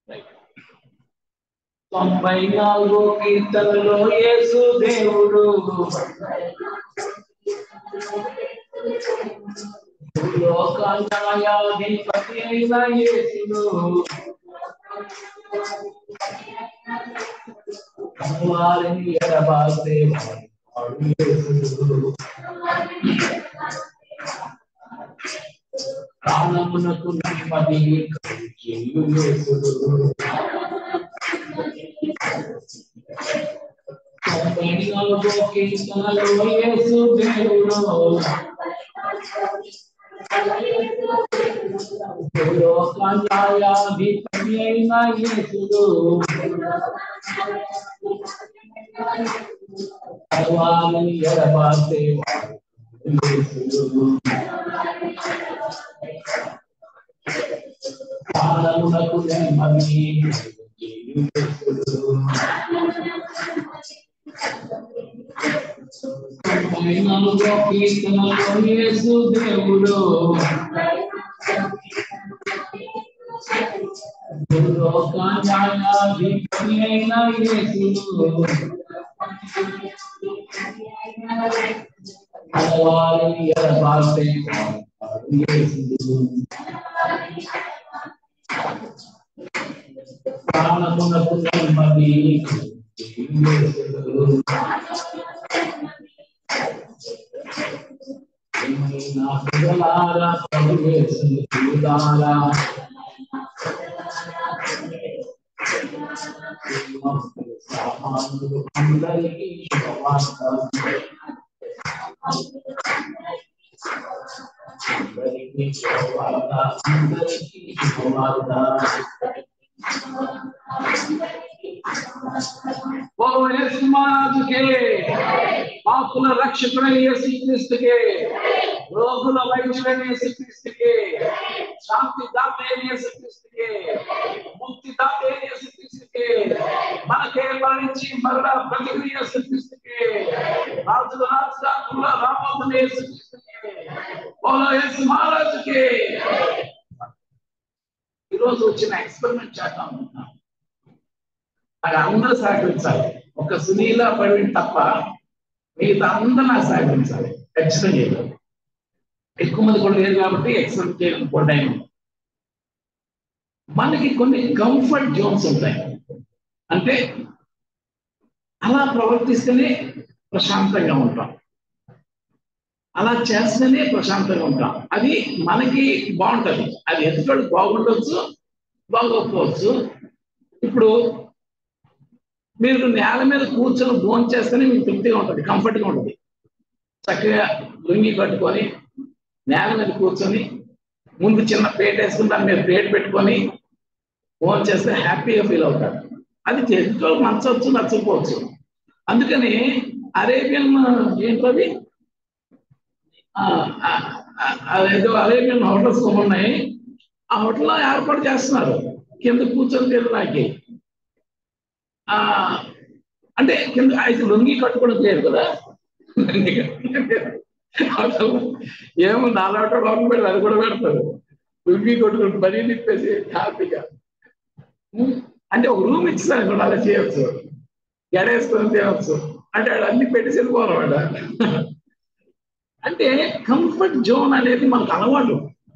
తొంభై నాలుగో కీర్తనలో యేసు దేవుడు లోకాధిపతి అయిన యేసుడు వారిని ఎడబాసే వాడు యేసుడు ప్రాణమునకు నెమ్మది కలిగించు యేసుడు తొంభై నాలుగో కీర్తనలో యేసు దేవుడు లోకాధిపతి అయిన యేసుడు సర్వాలని ఎడబాసే వాడు యేసుడు ప్రాణమునకు నెమ్మది కలిగించు యేసుడు నాలుగో కీర్తనలో యేసు దేవుడు లోకాధిపతి అయిన యేసుడు వారిని ఎడబాసే వాడు యేసుడు ప్రాణమునకు నెమ్మది యేసుడు నా ప్రజలారా ప్రభుయేసుని చూడారా సామాన్యులు అందరికీ శుభవార్త అందరికీ శుభవార్త అందరికీ శుభవార్త ఓ యేసు మహారాజుకే పాపుల రక్షకుడైన యేసుక్రీస్తుకే రోగుల వైద్యుడైన యేసుక్రీస్తుకే శాంతి దాత అయిన యేసుక్రీస్తుకే ముక్తి దాత అయిన యేసుక్రీస్తుకే మనకే మరణించి మరలా బ్రతికిన యేసుక్రీస్తుకే రాజుల రాజుల రాబోతున్న యేసుక్రీస్తుకే ఓ యేసు మహారాజుకే ఈరోజు వచ్చిన ఎక్స్పెరిమెంట్ చేద్దాం అనుకుంటున్నాను అది అందరూ సహకరించాలి ఒక సునీల ప్రవీణ్ తప్ప మిగతా అందరూ నాకు సహకరించాలి ఖచ్చితంగా చేయాలి ఎక్కువ మంది కూడా లేరు కాబట్టి ఎక్స్పెక్ట్ చేయడం కూడా మనకి కొన్ని కంఫర్ట్ జోన్స్ ఉంటాయి అంటే అలా ప్రవర్తిస్తేనే ప్రశాంతంగా ఉంటాం అలా చేస్తేనే ప్రశాంతంగా ఉంటాం అది మనకి బాగుంటది అది ఎదుటి బాగుండొచ్చు బాగోకపోవచ్చు ఇప్పుడు మీరు నేల మీద కూర్చొని భోజనం చేస్తేనే మీకు తృప్తిగా ఉంటుంది కంఫర్ట్గా ఉంటుంది చక్కగా లుంగి కట్టుకొని నేల మీద కూర్చొని ముందు చిన్న ప్లేట్ వేసుకుని దాని మీద ప్లేట్ పెట్టుకొని భోజనం చేస్తే హ్యాపీగా ఫీల్ అవుతారు అది చేతితో నచ్చవచ్చు నచ్చకపోవచ్చు అందుకని అరేబియన్ ఏంటది అదేదో అరేబియన్ హోటల్స్ కొన్ని ఉన్నాయి ఆ హోటల్లో ఏర్పాటు చేస్తున్నారు కింద కూర్చొని తినడానికి ఆ అంటే కింద అయితే లొంగి కట్టుకోవడం లేదు కదా ఏమో నాలాటో లోపల పెడతారు అది కూడా పెడతారు లుంగి కొట్టుకుని మరీ నిప్పేసి హ్యాపీగా అంటే ఒక రూమ్ ఇచ్చారు కూడా అలా చేయొచ్చు గడేసుకొని తినవచ్చు అంటే ఆడ అన్ని పెట్టేసి వెళ్ళిపోవాలి అంటే కంఫర్ట్ జోన్ అనేది మనకు అలవాటు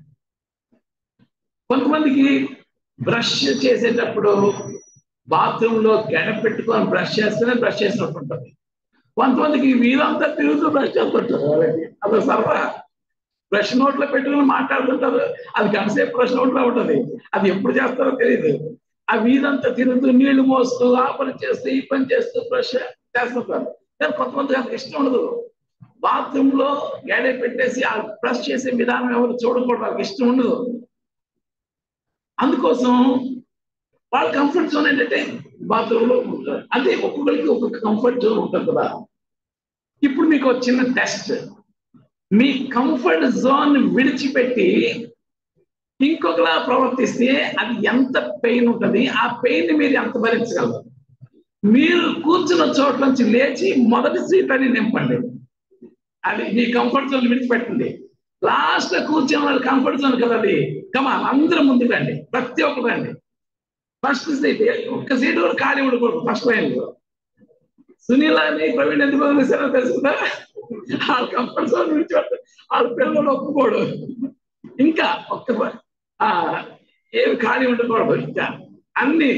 కొంతమందికి బ్రష్ చేసేటప్పుడు బాత్రూమ్ లో గడ పెట్టుకొని బ్రష్ చేస్తేనే బ్రష్ చేసినట్టు ఉంటుంది కొంతమందికి వీరంతా తిరుగుతూ బ్రష్ చేస్తుంటారు వాళ్ళకి అది సరదా బ్రష్ నోట్లో పెట్టుకుని మాట్లాడుతుంటారు అది గంటసేపు బ్రష్ నోట్లో ఉంటుంది అది ఎప్పుడు చేస్తారో తెలియదు ఆ వీరంతా తిరుగుతూ నీళ్లు మోస్తూ ఆ పని చేస్తూ ఈ పని చేస్తూ బ్రష్ చేస్తుంటారు కానీ కొంతమందికి అంత ఇష్టం ఉండదు బాత్రూమ్ లో గేడే పెట్టేసి ఆ బ్రష్ చేసే విధానం ఎవరు చూడకూడదు వాళ్ళకి ఇష్టం ఉండదు అందుకోసం వాళ్ళ కంఫర్ట్ జోన్ ఏంటంటే బాత్రూమ్ లో ఉంటారు అంటే ఒక్కొక్కరికి ఒక్కొక్క కంఫర్ట్ జోన్ ఉంటుంది కదా ఇప్పుడు మీకు ఒక చిన్న టెస్ట్ మీ కంఫర్ట్ జోన్ విడిచిపెట్టి ఇంకొకలా ప్రవర్తిస్తే అది ఎంత పెయిన్ ఉంటుంది ఆ పెయిన్ మీరు ఎంత భరించగలరు మీరు కూర్చున్న చోట్ల నుంచి లేచి మొదటి సీట్ అని నింపండి అది మీ కంఫర్ట్ జోన్ విడిచిపెట్టండి లాస్ట్ లో కూర్చున్న వాళ్ళు కంఫర్ట్ జోన్ కదా అది కమా అందరూ ముందుకు రండి ప్రతి ఒక్కరు రండి ఫస్ట్ సీట్ ఒక్క సీట్ కూడా ఖాళీ ఉండకూడదు ఫస్ట్ లైన్ లో సునీల్ అని ప్రవీణ్ ఎందుకు వదిలేసారో తెలుసుకుందా వాళ్ళ కంఫర్ట్ జోన్ నుంచి వాళ్ళ పిల్లలు ఒప్పుకోడు ఇంకా ఒక్క ఆ ఏమి ఖాళీ ఉండకూడదు ఇంకా అన్ని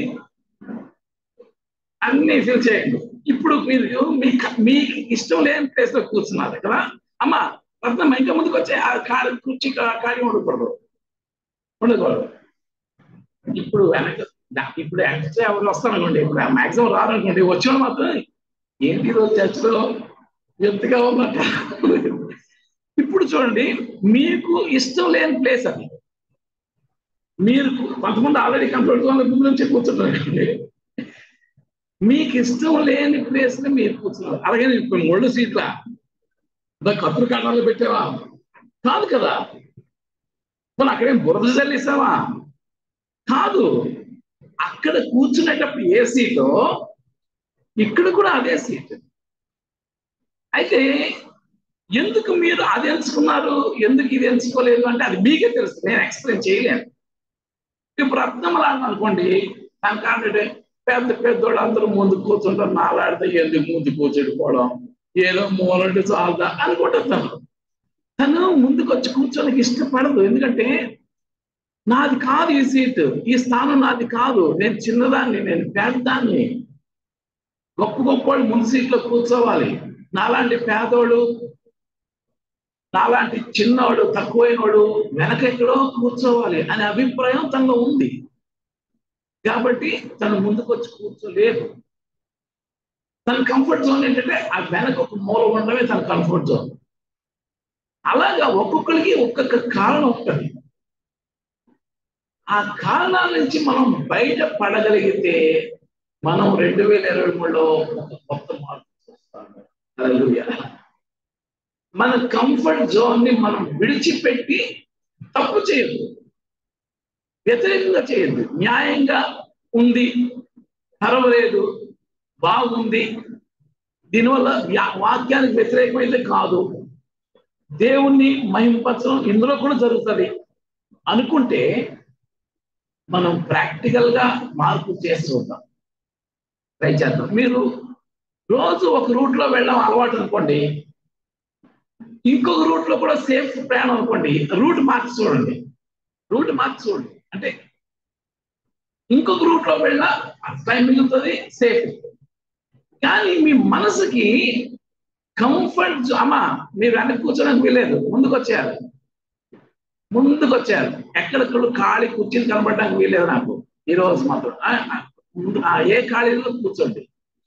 అన్ని ఫిల్ చేయండి ఇప్పుడు మీరు మీ మీకు ఇష్టం లేని ప్లేస్ లో కూర్చున్నారు కదా అమ్మా రత్నం ఇంకా ముందుకు వచ్చే ఆ ఖాళీ కుర్చీ ఖాళీ ఉండకూడదు ఉండకూడదు ఇప్పుడు వెనక ఇప్పుడు ఎక్స్ట్రా ఎవరు వస్తారనుకోండి ఇప్పుడు మాక్సిమం రారనుకోండి వచ్చాడు మాత్రం ఏంటి రోజు చర్చలో ఎంతగా ఉన్నట్ట ఇప్పుడు చూడండి మీకు ఇష్టం లేని ప్లేస్ అది మీరు కొంతమంది ఆల్రెడీ కంట్రోల్ వాళ్ళ ముందు నుంచి కూర్చుంటారు మీకు ఇష్టం లేని ప్లేస్ ని మీరు కూర్చున్నారు అలాగే ఇప్పుడు ఒళ్ళు సీట్ల కత్తులు కట్టాలు పెట్టావా కాదు కదా మనం అక్కడేం బురద చల్లిస్తావా కాదు అక్కడ కూర్చునేటప్పుడు ఏ సీటో ఇక్కడ కూడా అదే సీట్ అయితే ఎందుకు మీరు అది ఎంచుకున్నారు ఎందుకు ఇది ఎంచుకోలేదు అంటే అది మీకే తెలుసు నేను ఎక్స్ప్లెయిన్ చేయలేను ఇప్పుడు రత్నమలాడిన అనుకోండి దాని కారణం పెద్ద పెద్దోడు అందరూ ముందు కూర్చుంటారు నాలాడితే ఎందుకు ముందు కూర్చుడిపోవడం ఏదో మూలంటే చాలదా అనుకుంటారు తను తను ముందుకు వచ్చి కూర్చోడానికి ఇష్టపడదు ఎందుకంటే నాది కాదు ఈ సీట్ ఈ స్థానం నాది కాదు నేను చిన్నదాన్ని నేను పేదదాన్ని గొప్ప గొప్ప వాళ్ళు ముందు సీట్లో కూర్చోవాలి నాలాంటి పేదోడు నాలాంటి చిన్నవాడు తక్కువైనవాడు వెనకెక్కడో కూర్చోవాలి అనే అభిప్రాయం తనలో ఉంది కాబట్టి తను ముందుకు వచ్చి కూర్చోలేదు తన కంఫర్ట్ జోన్ ఏంటంటే ఆ వెనక ఒక మూల ఉండడమే తన కంఫర్ట్ జోన్ అలాగా ఒక్కొక్కరికి ఒక్కొక్క కారణం ఉంటుంది ఆ కారణాల నుంచి మనం బయట పడగలిగితే మనం రెండు వేల ఇరవై మూడులో ఒక కొత్త మార్పు చూస్తాము మన కంఫర్ట్ జోన్ ని మనం విడిచిపెట్టి తప్పు చేయదు వ్యతిరేకంగా చేయొద్దు న్యాయంగా ఉంది పర్వాలేదు బాగుంది దీనివల్ల వాక్యానికి వ్యతిరేకమైతే కాదు దేవుణ్ణి మహింపరచడం ఇందులో కూడా జరుగుతుంది అనుకుంటే మనం ప్రాక్టికల్ గా మార్పు చేస్తూ ఉంటాం ట్రై చేద్దాం మీరు రోజు ఒక రూట్ లో వెళ్ళడం అలవాటు అనుకోండి ఇంకొక రూట్ లో కూడా సేఫ్ ప్రయాణం అనుకోండి రూట్ మార్చి చూడండి రూట్ మార్చి చూడండి అంటే ఇంకొక రూట్ లో వెళ్ళినా టైం మిగులుతుంది సేఫ్ కానీ మీ మనసుకి కంఫర్ట్ అమ్మా మీరు వెనక్కి కూర్చోడానికి వీలేదు ముందుకు వచ్చేయాలి ముందుకు వచ్చారు ఎక్కడెక్కడ ఖాళీ కుర్చీలు కనబడడానికి వీలేదు నాకు ఈ రోజు మాత్రం ఏ ఖాళీలో కూర్చోండి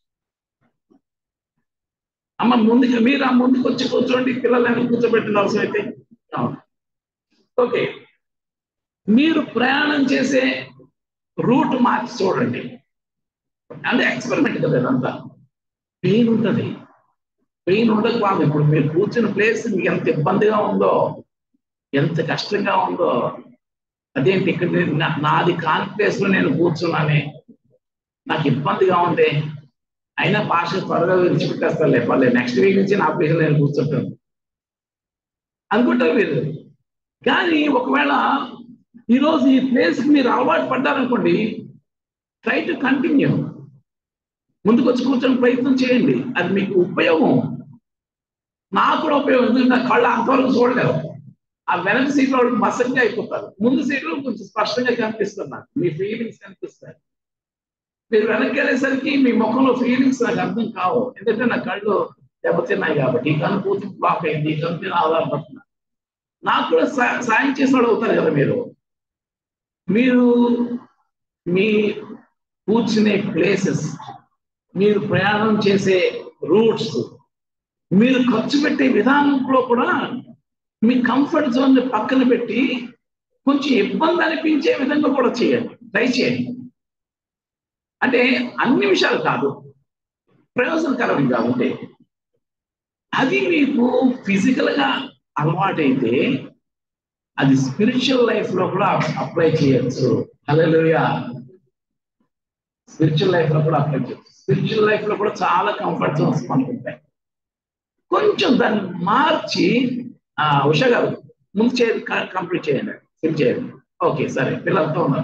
అమ్మ ముందుకు మీరు ఆ ముందుకు వచ్చి కూర్చోండి పిల్లలని కూర్చోబెట్టిన అవసరం అయితే ఓకే మీరు ప్రయాణం చేసే రూట్ మార్చి చూడండి అంటే ఎక్స్పెరిమెంట్ కదా ఇదంతా పెయిన్ ఉంటుంది పెయిన్ ఉండదు బాబు ఇప్పుడు మీరు కూర్చున్న ప్లేస్ మీకు ఎంత ఇబ్బందిగా ఉందో ఎంత కష్టంగా ఉందో అదేంటి ఇక్కడ నాది కాని ప్లేస్ లో నేను కూర్చున్నానే నాకు ఇబ్బందిగా ఉంది అయినా భాష త్వరగా విడిచిపెట్టేస్తాలే పర్లేదు నెక్స్ట్ వీక్ నుంచి నా ప్లేస్ నేను కూర్చుంటాను అనుకుంటారు మీరు కానీ ఒకవేళ ఈరోజు ఈ ప్లేస్ మీరు అలవాటు పడ్డారనుకోండి ట్రై టు కంటిన్యూ ముందుకు వచ్చి కూర్చొని ప్రయత్నం చేయండి అది మీకు ఉపయోగం నాకు కూడా ఉపయోగం ఎందుకంటే నా కళ్ళు అంతవరకు చూడలేవు ఆ వెనక సీట్లో మసంగా అయిపోతారు ముందు సీట్లో కొంచెం స్పష్టంగా కనిపిస్తుంది నాకు మీ ఫీలింగ్స్ కనిపిస్తాయి మీరు వెనక్కి వెళ్ళేసరికి మీ ముఖంలో ఫీలింగ్స్ నాకు అర్థం కావు ఎందుకంటే నా కళ్ళు దెబ్బతిన్నాయి కాబట్టి ఈ కన్ను పూర్తి బ్లాక్ అయింది ఈ కన్ను ఆధారపడుతున్నా నాకు కూడా సాయం చేసిన వాళ్ళు అవుతారు కదా మీరు మీరు మీ కూర్చునే ప్లేసెస్ మీరు ప్రయాణం చేసే రూట్స్ మీరు ఖర్చు పెట్టే విధానంలో కూడా మీ కంఫర్ట్ జోన్ పక్కన పెట్టి కొంచెం ఇబ్బంది అనిపించే విధంగా కూడా చేయండి ట్రై చేయండి అంటే అన్ని విషయాలు కాదు ప్రయోజనకరం కాబట్టి అది మీకు ఫిజికల్ గా అలవాటైతే అది స్పిరిచువల్ లైఫ్ లో కూడా అప్లై చేయొచ్చు హలోయా స్పిరిచువల్ లైఫ్ లో కూడా అప్లై చేయొచ్చు స్పిరిచువల్ లైఫ్ లో కూడా చాలా కంఫర్ట్ జోన్స్ మనకు ఉంటాయి కొంచెం దాన్ని మార్చి ఉషా గారు ముందు చేయండి కంప్లీట్ చేయండి ఫిల్ చేయండి ఓకే సరే పిల్లలతో ఉన్నారు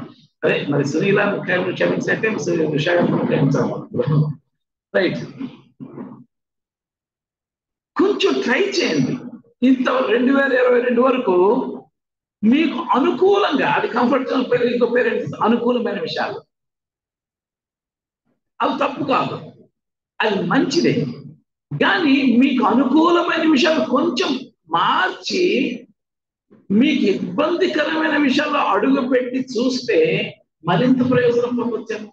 అదే మరి సునీల క్షమించైతే విశాఖపట్నం క్షమించాలి రైట్ కొంచెం ట్రై చేయండి ఇంత రెండు వేల ఇరవై రెండు వరకు మీకు అనుకూలంగా అది కంఫర్ట్ జోన్ పేరు ఇంకో పేరెంట్స్ అనుకూలమైన విషయాలు అది తప్పు కాదు అది మంచిదే కానీ మీకు అనుకూలమైన విషయాలు కొంచెం మార్చి మీకు ఇబ్బందికరమైన విషయాల్లో అడుగు పెట్టి చూస్తే మరింత ప్రయోజనం పొందొచ్చాను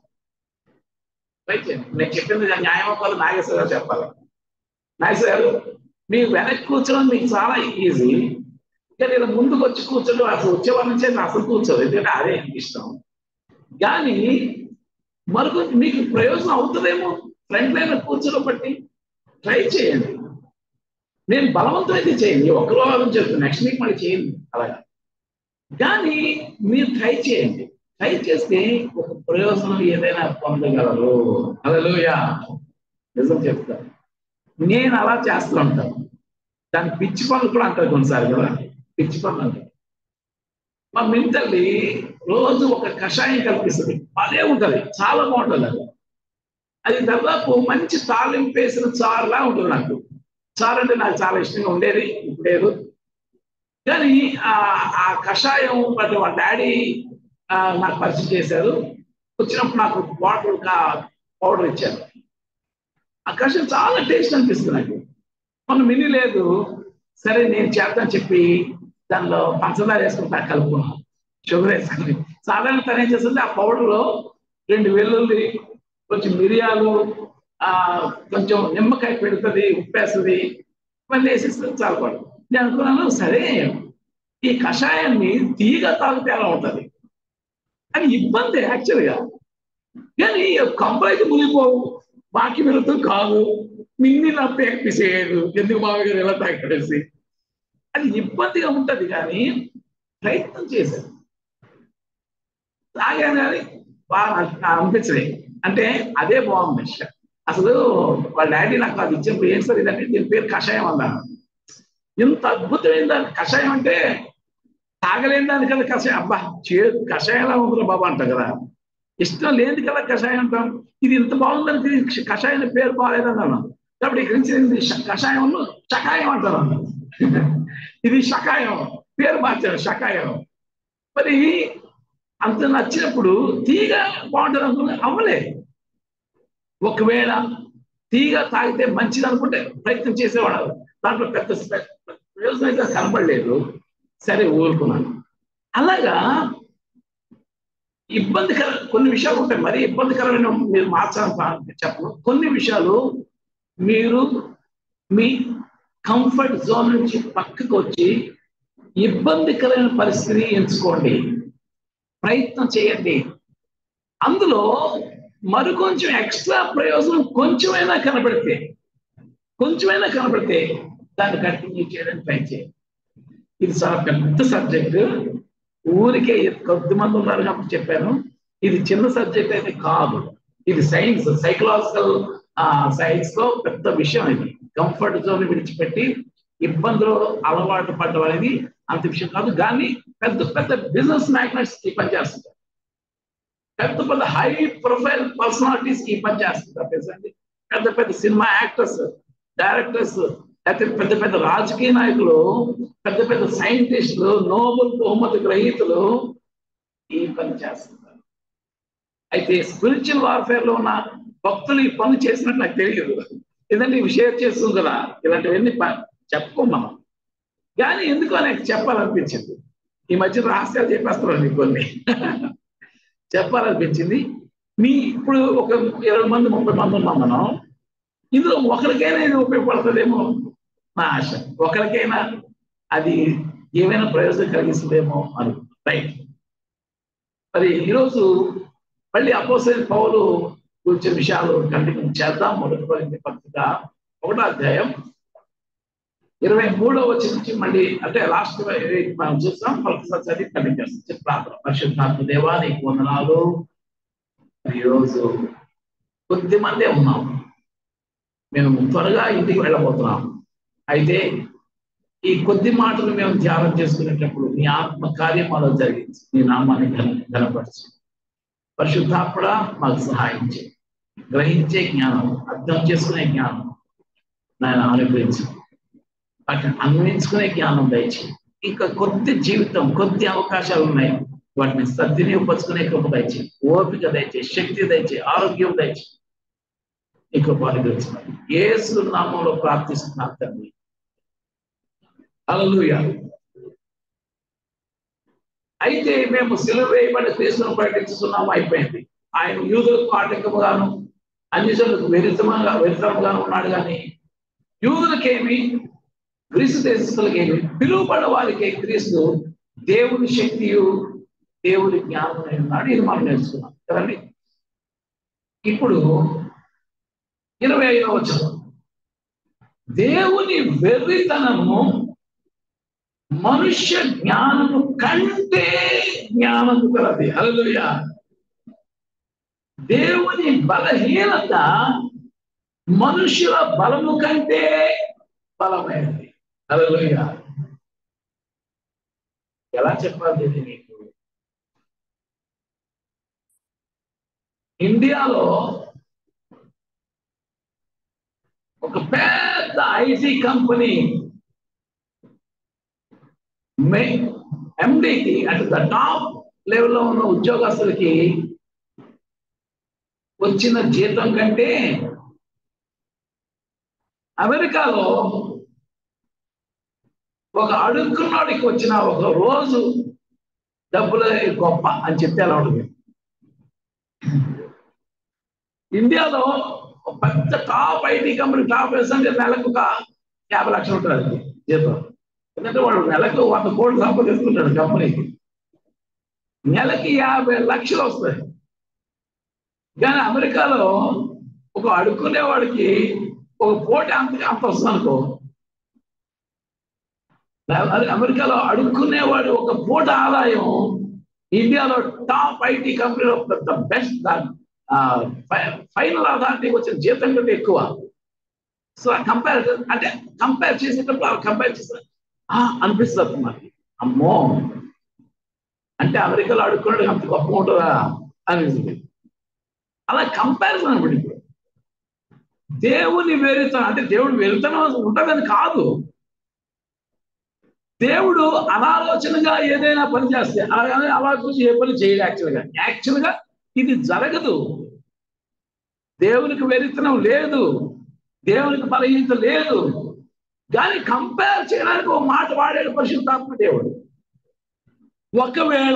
నేను చెప్పింది న్యాయం కాదు నాగేశ్వర గారు చెప్పాలి నాగేశ్వర గారు మీకు వెనక్కి కూర్చోవడం మీకు చాలా ఈజీ ఇంకా నేను ముందుకు వచ్చి కూర్చోడం అసలు వచ్చేవాళ్ళ నుంచి అయితే అసలు కూర్చోదు ఎందుకంటే అదే ఇష్టం కానీ మరొక మీకు ప్రయోజనం అవుతుందేమో ఫ్రంట్ లైన్ కూర్చోడం బట్టి ట్రై చేయండి నేను బలవంతం అయితే చేయండి ఒక్క రోజు చెప్తాను నెక్స్ట్ వీక్ మళ్ళీ చేయండి అలాగా కానీ మీరు ట్రై చేయండి ట్రై చేస్తే ఒక ప్రయోజనం ఏదైనా పొందగలరు అలలుయా నిజం చెప్తాను నేను అలా చేస్తూ ఉంటాను దాని పిచ్చి పనులు కూడా అంటారు కొన్నిసార్లు కదా పిచ్చి పనులు అంటారు మా మింతల్లి రోజు ఒక కషాయం కల్పిస్తుంది అదే ఉంటుంది చాలా బాగుంటుంది అది అది దాదాపు మంచి తాలింపు వేసిన చారులా ఉంటుంది నాకు చారు అంటే నాకు చాలా ఇష్టంగా ఉండేది ఇప్పుడు కానీ ఆ కషాయం బట్టి వాళ్ళ డాడీ నాకు పరిచయం చేశారు వచ్చినప్పుడు నాకు వాటర్ పౌడర్ ఇచ్చారు ఆ కషాయం చాలా టేస్ట్ అనిపిస్తుంది నాకు మొన్న మినీ లేదు సరే నేను చేద్దాం చెప్పి దానిలో పంచదార వేసుకుంటా కలుపుకున్నాను షుగర్ వేసుకుని సాధారణ తను ఏం చేస్తుంది ఆ పౌడర్లో రెండు వెల్లుల్లి కొంచెం మిరియాలు ఆ కొంచెం నిమ్మకాయ పెడుతుంది ఉప్పేస్తుంది మళ్ళీ వేసేస్తుంది చాలా పడు నేను అనుకున్నాను సరే ఈ కషాయాన్ని తీగ తాగితే ఎలా ఉంటుంది అది ఇబ్బంది యాక్చువల్గా కానీ కంపలైతే మునిగిపోవు బాకీ వెళుతూ కాదు మిన్ని నా పేక పిసేయదు ఎందుకు మామగారు ఎలా తాగేసి అది ఇబ్బందిగా ఉంటది కానీ ప్రయత్నం చేశాను తాగాను కానీ బాగా అనిపించలే అంటే అదే బాగుంది అసలు వాళ్ళ డాడీ నాకు అది ఇచ్చినప్పుడు ఏం సార్ ఇదంటే దీని పేరు కషాయం అన్నాను ఇంత అద్భుతమైన దాని కషాయం అంటే తాగలేని దాని కదా కషాయం అబ్బా చే కషాయంలా ఉందిరా బాబా అంట కదా ఇష్టం లేని కదా కషాయం అంటాం ఇది ఇంత బాగుందని కషాయం పేరు బాగాలేదన్నాను కాబట్టి ఇక్కడి నుంచి కషాయం షకాయం అంటాను ఇది షకాయం పేరు మార్చాను షకాయం మరి అంత నచ్చినప్పుడు తీగ బాగుంటుంది అనుకున్నా అవ్వలే ఒకవేళ తీగ తాగితే మంచిది అనుకుంటే ప్రయత్నం చేసేవాడు దాంట్లో పెద్ద ప్రయోజనం అయితే కనపడలేదు సరే ఊరుకున్నాను అలాగా ఇబ్బందికర కొన్ని విషయాలు ఉంటాయి మరీ ఇబ్బందికరమైన మీరు మార్చాలని చెప్పను కొన్ని విషయాలు మీరు మీ కంఫర్ట్ జోన్ నుంచి పక్కకు వచ్చి ఇబ్బందికరమైన పరిస్థితిని ఎంచుకోండి ప్రయత్నం చేయండి అందులో మరి కొంచెం ఎక్స్ట్రా ప్రయోజనం కొంచెమైనా కనబడితే కొంచెమైనా కనబడితే దాన్ని కంటిన్యూ చేయడానికి ట్రై చేయండి ఇది చాలా పెద్ద సబ్జెక్ట్ ఊరికే కొద్ది మంది ఉన్నారు కాబట్టి చెప్పాను ఇది చిన్న సబ్జెక్ట్ అయితే కాదు ఇది సైన్స్ సైకలాజికల్ సైన్స్ లో పెద్ద విషయం ఇది కంఫర్ట్ జోన్ విడిచిపెట్టి ఇబ్బందులు అలవాటు పడడం అనేది అంత విషయం కాదు కానీ పెద్ద పెద్ద బిజినెస్ మ్యాగ్నెట్స్ ఈ పని చేస్తుంటారు పెద్ద పెద్ద హై ప్రొఫైల్ పర్సనాలిటీస్ ఈ పని చేస్తుంటారు తెలుసండి పెద్ద పెద్ద సినిమా యాక్టర్స్ డైరెక్టర్స్ లేకపోతే పెద్ద పెద్ద రాజకీయ నాయకులు పెద్ద పెద్ద సైంటిస్టులు నోబెల్ బహుమతి గ్రహీతలు ఈ పని చేస్తుంటారు అయితే స్పిరిచువల్ వార్ఫేర్ లో ఉన్న భక్తులు ఈ పని చేసినట్టు నాకు తెలియదు ఎందుకంటే ఇవి షేర్ చేస్తుంది కదా ఇలాంటివన్నీ చెప్పుకోం మనం కానీ ఎందుకో నాకు చెప్పాలనిపించింది ఈ మధ్య రహస్యాలు చెప్పేస్తున్నాను నీకు కొన్ని చెప్పాలనిపించింది మీ ఇప్పుడు ఒక ఇరవై మంది ముప్పై మంది ఉన్నాం మనం ఇందులో ఒకరికైనా ఇది ఉపయోగపడుతుందేమో నా ఆశ ఒకరికైనా అది ఏమైనా ప్రయోజనం కలిగిస్తుందేమో అని రైట్ మరి ఈరోజు మళ్ళీ అపోసైన పౌలు గురించిన విషయాలు కంటిన్యూ చేద్దాం మొదటి పరింది పత్రిక ఒకటో అధ్యాయం ఇరవై మూడో వచ్చి నుంచి మళ్ళీ అంటే లాస్ట్ మనం చూస్తాం ఒకసారి చదివి కంటిన్యూ చేస్తాం ప్రార్థన పరిశుద్ధాత్మ దేవా నీకు వందనాలు ఈరోజు కొద్ది మందే ఉన్నాం మేము త్వరగా ఇంటికి వెళ్ళబోతున్నాం అయితే ఈ కొద్ది మాటలు మేము ధ్యానం చేసుకునేటప్పుడు నీ ఆత్మ కార్యమాలో జరిగించి నీ నామాన్ని ఘన ఘనపరచు పరిశుద్ధాత్మడ మాకు సహాయం చేయి గ్రహించే జ్ఞానం అర్థం చేసుకునే జ్ఞానం నాయన అనుగ్రహించు వాటిని అన్వయించుకునే జ్ఞానం దయచి ఇంకా కొద్ది జీవితం కొద్ది అవకాశాలు ఉన్నాయి వాటిని సద్వినియోగపరుచుకునే కృప దయచి ఓపిక దయచి శక్తి దయచి ఆరోగ్యం దయచి ఈ కృప అనుగ్రహించున్నాను ఏసు నామంలో ప్రార్థిస్తున్నాను తండ్రి హల్లెలూయా అయితే మేము సిలువ వేయబడి క్రీస్తును ప్రకటిస్తున్నాము అయిపోయింది ఆయన యూదులకు ఆటంకముగాను అన్యజనులకు విరుద్ధంగా విరుద్ధంగాను ఉన్నాడు కానీ యూదులకేమి గ్రీసు దేశస్తులకేమి పిలువబడ వారికి క్రీస్తు దేవుని శక్తియు దేవుని జ్ఞానం అయి ఉన్నాడు ఇది మనం నేర్చుకున్నాం కదండి ఇప్పుడు ఇరవై ఐదవ వచ్చిన దేవుని వెర్రితనము మనుష్య జ్ఞానము కంటే జ్ఞానము కలది హల్లెలూయా దేవుని బలహీనత మనుషుల బలము కంటే బలమైనది హల్లెలూయా ఎలా చెప్పాలి ఇది నీకు ఇండియాలో ఒక పెద్ద ఐటీ కంపెనీ ఎండికి అట్ ద టాప్ లెవెల్లో ఉన్న ఉద్యోగస్తులకి వచ్చిన జీతం కంటే అమెరికాలో ఒక అడుక్కున్నాడికి వచ్చిన ఒక రోజు డబ్బులు గొప్ప అని చెప్తే ఎలా ఉంటుంది ఇండియాలో ఒక పెద్ద టాప్ ఐటీ కంపెనీ టాప్ వేస్తుంటే నెలకు ఒక యాభై లక్షలు ఉంటుంది జీతం ఎందుకంటే వాడు నెలకు వంద కోట్లు సంపాదిస్తుంటాడు కంపెనీకి నెలకి యాభై లక్షలు వస్తాయి కానీ అమెరికాలో ఒక అడుక్కునే వాడికి ఒక పోటీ అంత అంత వస్తుంది అనుకో అది అమెరికాలో అడుక్కునేవాడు ఒక పూట ఆదాయం ఇండియాలో టాప్ ఐటీ కంపెనీలో పెద్ద బెస్ట్ ఫైనల్ అథారిటీకి వచ్చిన జీతం కంటే ఎక్కువ సో కంపేర్ అంటే కంపేర్ చేసేటప్పుడు కంపేర్ చేస్తే అనిపిస్తుంది మనకి అమ్మో అంటే అమెరికాలో అడుక్కున్నాడు అంత గొప్ప ఉంటుందా అనిపిస్తుంది అలా కంపారిజన్ అనమాట ఇప్పుడు దేవుని వెరుతనం అంటే దేవుడు వెరుతనం ఉంటుందని కాదు దేవుడు అనాలోచనగా ఏదైనా పని చేస్తే అలా చూసి ఏ పని చేయడు యాక్చువల్గా యాక్చువల్గా ఇది జరగదు దేవునికి వెరితనం లేదు దేవునికి బలహీనత లేదు కానీ కంపేర్ చేయడానికి ఒక మాట వాడాడు పరిశుద్ధాత్మ దేవుడు ఒకవేళ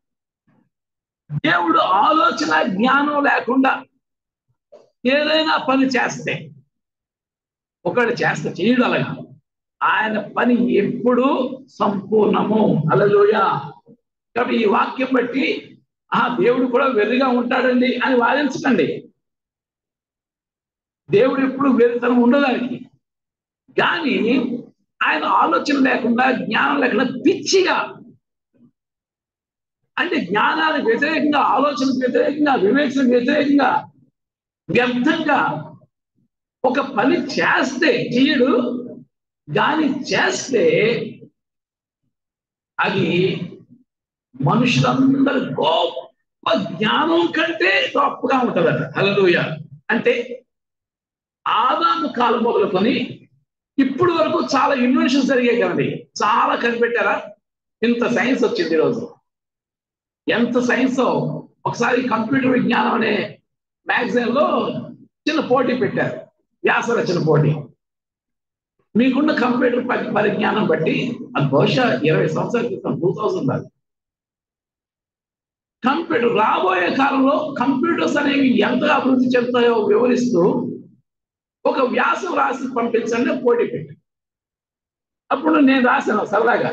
దేవుడు ఆలోచన జ్ఞానం లేకుండా ఏదైనా పని చేస్తే ఒకడు చేస్తే చేయడు అలాగా ఆయన పని ఎప్పుడు సంపూర్ణము అలలోయ కాబట్టి ఈ వాక్యం బట్టి ఆ దేవుడు కూడా వెర్రిగా ఉంటాడండి అని వాదించకండి దేవుడు ఎప్పుడు వెర్రితనం ఉండదానికి కానీ ఆయన ఆలోచన లేకుండా జ్ఞానం లేకుండా పిచ్చిగా అంటే జ్ఞానానికి వ్యతిరేకంగా ఆలోచనకు వ్యతిరేకంగా వివేచనకు వ్యతిరేకంగా వ్యర్థంగా ఒక పని చేస్తే చేయడు కానీ చేస్తే అది మనుషులందరూ గొప్ప జ్ఞానం కంటే గొప్పగా ఉంటుందట హలలుయ అంటే ఆదాము కాలం మొదలుకొని ఇప్పుడు వరకు చాలా ఇన్వెన్షన్స్ జరిగాయి కదండి చాలా కనిపెట్టారా ఇంత సైన్స్ వచ్చింది ఈరోజు ఎంత సైన్స్ ఒకసారి కంప్యూటర్ విజ్ఞానం అనే మ్యాగజైన్ లో చిన్న పోటీ పెట్టారు వ్యాస రచన పోటీ మీకున్న కంప్యూటర్ పరిజ్ఞానం బట్టి అది బహుశా ఇరవై సంవత్సరాల క్రితం టూ థౌసండ్ అది కంప్యూటర్ రాబోయే కాలంలో కంప్యూటర్స్ అనేవి ఎంతగా అభివృద్ధి చెందుతాయో వివరిస్తూ ఒక వ్యాసం రాసి పంపించండి పోటీ పెట్టి అప్పుడు నేను రాశాను సరదాగా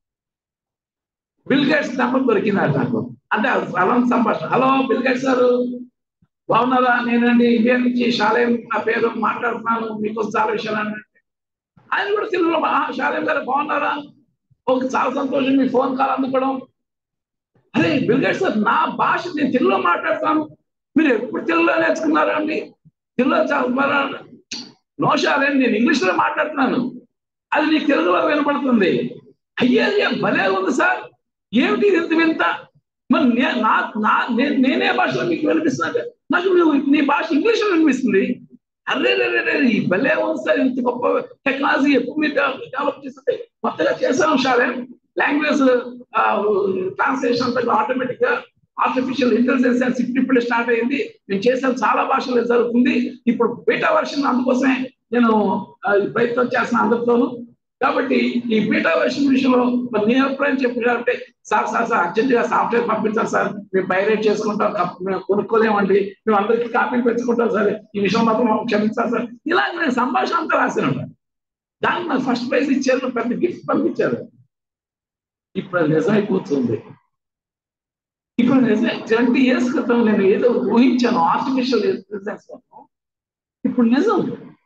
బిల్ గేట్స్ నెంబర్ దొరికింది నాకు అంటే అలా సంభాషణ హలో బిల్ గేట్స్ గారు బాగున్నారా నేనండి ఇండియా నుంచి షాలేం నా పేరు మాట్లాడుతున్నాను మీకు చాలా విషయాలు అంటే ఆయన కూడా తెలుగులో షాలేం గారు బాగున్నారా ఒక చాలా సంతోషం మీ ఫోన్ కాల్ అందుకోవడం అరే బిల్ గేట్స్ సార్ నా భాష నేను తెలుగులో మాట్లాడతాను మీరు ఎప్పుడు తెలుగులో నేర్చుకున్నారా అండి తెలుగులో చదువుతారా నో షాలేం నేను ఇంగ్లీష్లో మాట్లాడుతున్నాను అది నీకు తెలుగులో వినపడుతుంది అయ్యే భలే ఉంది సార్ ఏమిటి ఇంత వింత మరి నే- నా నా నే- నేనే భాషలో మీకు వినిపిస్తున్నా నాకు నువ్వు నీ భాష ఇంగ్లీష్లో వినిపిస్తుంది అరే రే రే రే, ఈ భలే ఉంది సార్ ఇంత గొప్ప టెక్నాలజీ ఎప్పుడు మీరు డెవలప్ చేస్తుంటే కొత్తగా చేసాం సార్ లాంగ్వేజ్ ట్రాన్స్లేషన్ అంతా ఆటోమేటిక్ గా ఆర్టిఫిషియల్ ఇంటెలిజెన్స్ అని సిక్స్ ఇప్పుడు స్టార్ట్ అయింది నేను చేసాను చాలా భాషల్లో జరుగుతుంది ఇప్పుడు బీటా వర్షన్ అందుకోసమే నేను ఆ, ఈ ప్రయత్నం చేస్తున్నాను అందరితోనూ కాబట్టి ఈ బీటా వర్షన్ విషయంలో మరి నేను ఎప్పుడైనా చెప్పారంటే సార్ సార్ సార్ అర్జెంట్ గా సాఫ్ట్వేర్ పంపించాలి సార్ మేము పైరేట్ చేసుకుంటాం కప్- మేము కొనుక్కోలేమండి మేము అందరికీ కాపీలు పెంచుకుంటాం సార్ ఈ విషయం మాత్రం మాకు క్షమించాలి సార్ ఇలాగ నేను సంభాషణ అంతా రాశాను దానికి నాకు ఫస్ట్ ప్రైజ్ ఇచ్చారు పెద్ద గిఫ్ట్ పంపించారు ఇప్పుడు అది నిజమై కూర్చుంది ఇప్పుడు నిజమే ట్వంటీ ఇయర్స్ క్రితం నేను ఏదో ఊహించాను ఆర్టిఫిషియల్ ఇంటెలిజెన్స్ ఇప్పుడు నిజం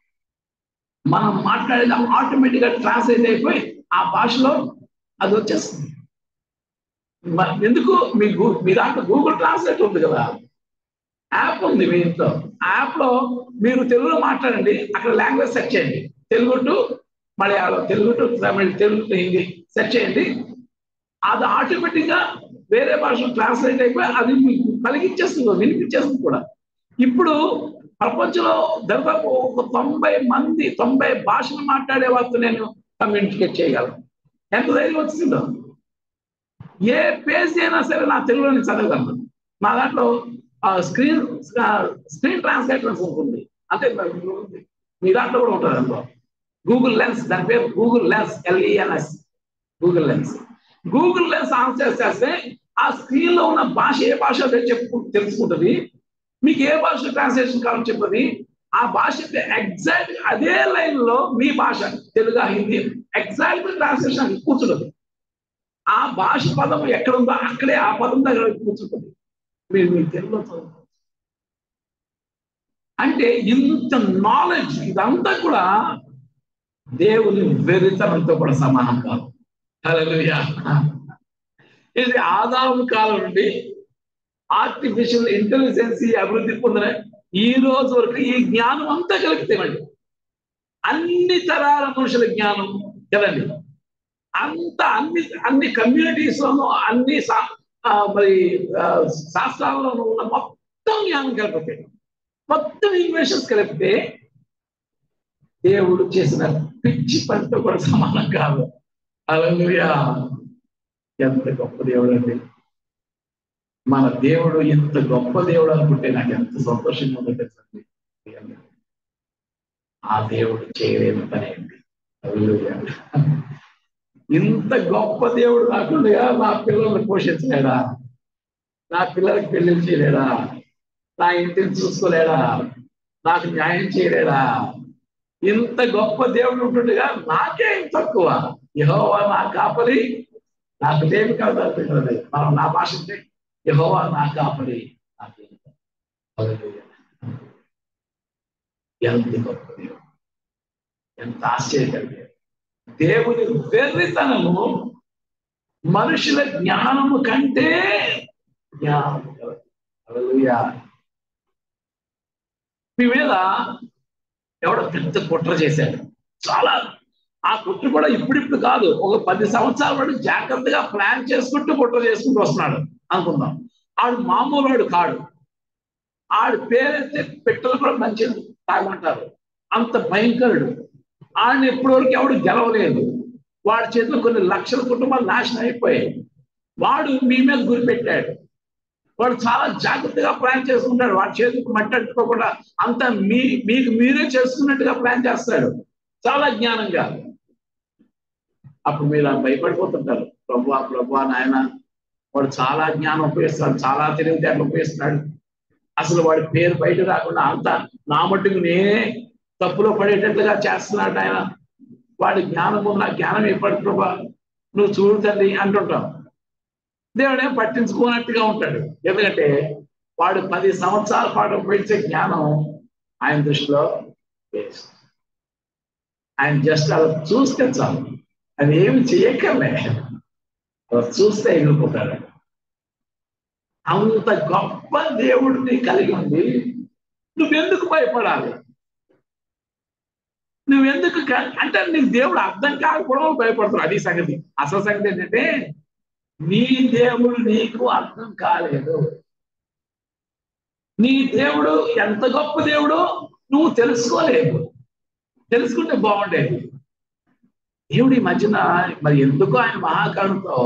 మనం మాట్లాడేది ఆటోమేటిక్ గా ట్రాన్స్లేట్ అయిపోయి ఆ భాషలో అది వచ్చేస్తుంది మ- ఎందుకు మీ గూ మీ దాంట్లో గూగుల్ ట్రాన్స్లేట్ ఉంది కదా యాప్ ఉంది మీ ఇంట్లో ఆ యాప్ లో మీరు తెలుగులో మాట్లాడండి అక్కడ లాంగ్వేజ్ సెర్చ్ చేయండి Telugu to Malayalam Telugu to Tamil Telugu to Hindi search చేయండి అది ఆటోమేటిక్ గా వేరే భాషలో ట్రాన్స్లేట్ అయిపోయి అది మీకు కలిగించేస్తుంది వినిపించేస్తుంది కూడా ఇప్పుడు ప్రపంచంలో దాదాపు ఒక తొంభై మంది తొంభై భాషలు మాట్లాడే వాళ్ళతో నేను కమ్యూనికేట్ చేయగలను ఎంత ధైర్యం వచ్చిందో ఏ పేజీ అయినా సరే నా తెలుగులో నేను చదవగలను మా దాంట్లో స్క్రీన్ స్క్రీన్ ట్రాన్స్లేటర్స్ ఉంటుంది అంటే మీ దాంట్లో కూడా ఉంటుంది అందులో గూగుల్ లెన్స్ దాని పేరు Google lens L E N S Google lens Google lens on చేస్తే ఆ స్క్రీన్ లో ఉన్న భాష ఏ భాష అదే చెప్పు తెలుసుకుంటుంది మీకు ఏ భాష ట్రాన్స్లేషన్ కావాలని చెప్పది ఆ భాష ఎగ్జాక్ట్ అదే లైన్ లో మీ భాష తెలుగు హిందీ ఎగ్జాక్ట్ ట్రాన్స్లేషన్ కూర్చుంటుంది ఆ భాష పదం ఎక్కడ ఉందో అక్కడే ఆ పదం దగ్గర కూర్చుంటుంది మీరు మీ తెలుగులో చదువుకోవచ్చు అంటే ఇంత నాలెడ్జ్ ఇదంతా కూడా దేవుని వెరితనంతో కూడా సమానం కాదు హల్లెలూయా ఇది ఆదాము కాలం నుండి ఆర్టిఫిషియల్ ఇంటెలిజెన్స్ అభివృద్ధి పొందిన ఈ రోజు వరకు ఈ జ్ఞానం అంతా కలిపితేమండి అన్ని తరాల మనుషుల జ్ఞానం కదండి అంత అన్ని అన్ని కమ్యూనిటీస్ లోనూ అన్ని శా- ఆ, మరి ఆ, శాస్త్రాల్లోనూ ఉన్న మొత్తం జ్ఞానం కలిపితే మొత్తం ఇన్వెషన్స్ కలిపితే దేవుడు చేసిన పిచ్చి పనితో కూడా సమానం కాదు అలలుయా ఎంత గొప్ప దేవుడు అండి మన దేవుడు ఎంత గొప్ప దేవుడు అనుకుంటే నాకు ఎంత సంతోషంగా ఉందో తెలుసండి ఆ దేవుడు చేయలేని పని ఏంటి హల్లెలూయా. ఇంత గొప్ప దేవుడు కాకుండా నా పిల్లల్ని పోషించలేడా నా పిల్లలకి పెళ్లి చేయలేడా నా ఇంటిని చూసుకోలేడా నాకు న్యాయం చేయలేడా ఇంత గొప్ప దేవుడు ఉంటుండగా నాకేం తక్కువ యహోవా నా కాపరి నాకు లేమి కాదు అనిపించదు మనం నా భాష అంటే యహోవా నా కాపరి నాకేం తక్కువ. హల్లెలూయా. ఎంత గొప్ప దేవుడు ఎంత ఆశ్చర్యకరమైన దేవుని వెర్రితనము మనుషుల జ్ఞానము కంటే జ్ఞానము కలదు. హల్లెలూయా. మీ మీద ఎవడో పెద్ద కుట్ర చేశాడు చాలా ఆ కుట్ర కూడా ఇప్పుడిప్పుడు కాదు ఒక పది సంవత్సరాల వాడు జాగ్రత్తగా ప్లాన్ చేసుకుంటూ కుట్ర చేసుకుంటూ వస్తున్నాడు అనుకుందాం ఆడు మామూలు వాడు కాడు ఆడి పేరైతే పెట్టలు కూడా మంచిది తాగమంటారు అంత భయంకరుడు ఆడిని ఇప్పటివరకు ఎవడు గెలవలేదు వాడి చేతిలో కొన్ని లక్షల కుటుంబాలు నాశనం అయిపోయాయి వాడు మీ మీద గురిపెట్టాడు వాడు చాలా జాగ్రత్తగా ప్లాన్ చేసుకుంటాడు వాడి చేతికి మట్టి అంటుకోకుండా అంతా మీ మీకు మీరే చేసుకున్నట్టుగా ప్లాన్ చేస్తాడు చాలా జ్ఞానంగా అప్పుడు మీరు ఆ భయపడిపోతుంటారు ప్రభు ప్రభు నాయన వాడు చాలా జ్ఞానం ఉపయోగిస్తాడు చాలా తెలివితేటలు ఉపయోగిస్తున్నాడు అసలు వాడి పేరు బయట రాకుండా అంత నా మట్టుకు నేనే తప్పులో పడేటట్లుగా చేస్తున్నాడు ఆయన వాడి జ్ఞానము నా జ్ఞానం ఎప్పటి ప్రభా నువ్వు చూడు తండ్రి అంటుంటాం దేవుడేం పట్టించుకోనట్టుగా ఉంటాడు ఎందుకంటే వాడు పది సంవత్సరాల పాటు ఉపయోగించే జ్ఞానం ఆయన దృష్టిలో వేస్ట్ ఆయన జస్ట్ అలా చూస్తే చాలు అది ఏమి చేయక్కర్లే అలా చూస్తే ఎగిరిపోతాడు అంత గొప్ప దేవుడిని కలిగి ఉంది నువ్వెందుకు భయపడాలి నువ్వెందుకు క- అంటే నీకు దేవుడు అర్థం కాకపోవడం భయపడుతున్నావు అది సంగతి అసలు సంగతి ఏంటంటే నీ దేవుడు నీకు అర్థం కాలేదు నీ దేవుడు ఎంత గొప్ప దేవుడో నువ్వు తెలుసుకోలేదు తెలుసుకుంటే బాగుండేది దేవుడు ఈ మధ్యన మరి ఎందుకో ఆయన మహాకరుణతో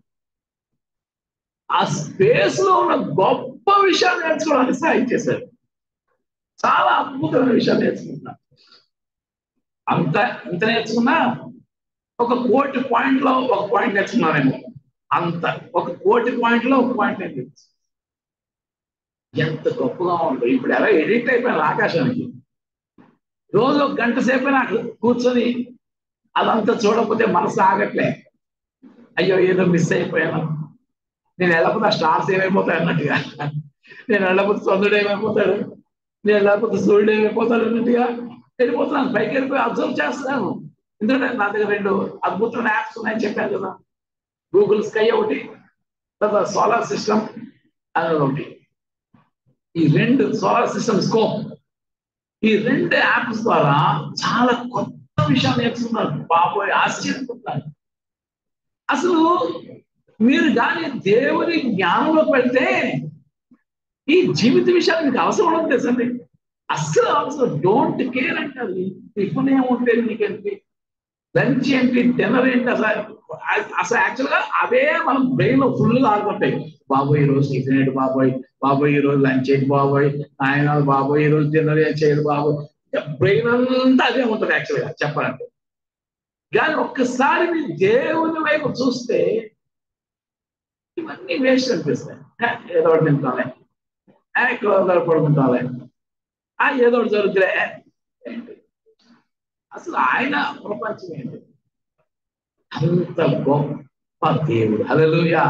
ఆ స్పేస్ లో ఉన్న గొప్ప విషయాలు నేర్చుకోవడానికి సాయం చేశారు చాలా అద్భుతమైన విషయాలు నేర్చుకుంటున్నా అంత ఇంత నేర్చుకున్నా ఒక కోటి పాయింట్ లో ఒక పాయింట్ నేర్చుకున్నారేమో అంత ఒక కోటి పాయింట్ లో ఒక పాయింట్ నేను తెలుసు ఎంత గొప్పగా ఉందో ఇప్పుడు ఎలా ఎడిట్ అయిపోయాను ఆకాశానికి రోజు ఒక గంట సేపు నాకు కూర్చొని అదంతా చూడకపోతే మనసు ఆగట్లే అయ్యో ఏదో మిస్ అయిపోయాను నేను వెళ్ళకపోతే ఆ స్టార్స్ ఏమైపోతాయి అన్నట్టుగా నేను వెళ్ళకపోతే చంద్రుడు ఏమైపోతాడు నేను వెళ్ళకపోతే సూర్యుడు ఏమైపోతాడు అన్నట్టుగా వెళ్ళిపోతున్నాను పైకి వెళ్ళిపోయి అబ్జర్వ్ చేస్తున్నాను ఎందుకంటే నా దగ్గర రెండు అద్భుతమైన యాప్స్ ఉన్నాయని చెప్పాను కదా గూగుల్ స్కై ఒకటి తర్వాత సోలార్ సిస్టమ్ అని ఒకటి ఈ రెండు సోలార్ సిస్టమ్ స్కోప్ ఈ రెండు యాప్స్ ద్వారా చాలా కొత్త విషయాలు నేర్చుకున్నారు బాబోయ్ ఆశ్చర్యపోతున్నారు అసలు మీరు కానీ దేవుని జ్ఞానంలో పెడితే ఈ జీవిత విషయాలు మీకు అవసరం ఉండదు తెలుసండి అస్సలు అవసరం డోంట్ కేర్ అంటారు టిఫిన్ ఏముంటే నీకేంటి లంచ్ ఏంటి డిన్నర్ ఏంటి అసలు అసలు యాక్చువల్ గా అవే మనం బ్రెయిన్ లో ఫుల్ గా ఆడుకుంటాయి బాబోయ్ ఈ రోజు టిఫిన్ ఏంటి బాబోయ్ బాబోయ్ ఈ రోజు లంచ్ ఏంటి బాబోయ్ ఆయన బాబోయ్ ఈ రోజు డిన్నర్ ఏం చేయదు బాబోయ్ బ్రెయిన్ అంతా అదే ఉంటుంది యాక్చువల్ గా చెప్పాలంటే కానీ ఒక్కసారి మీ దేవుని వైపు చూస్తే ఇవన్నీ వేస్ట్ అనిపిస్తాయి ఏదో ఒకటి తింటాలే ఇక్కడ పడుకుంటాలే ఆ ఏదో ఒకటి జరుగుతులే అసలు ఆయన ప్రపంచం ఏంటి అంత గొప్ప దేవుడు హలోయా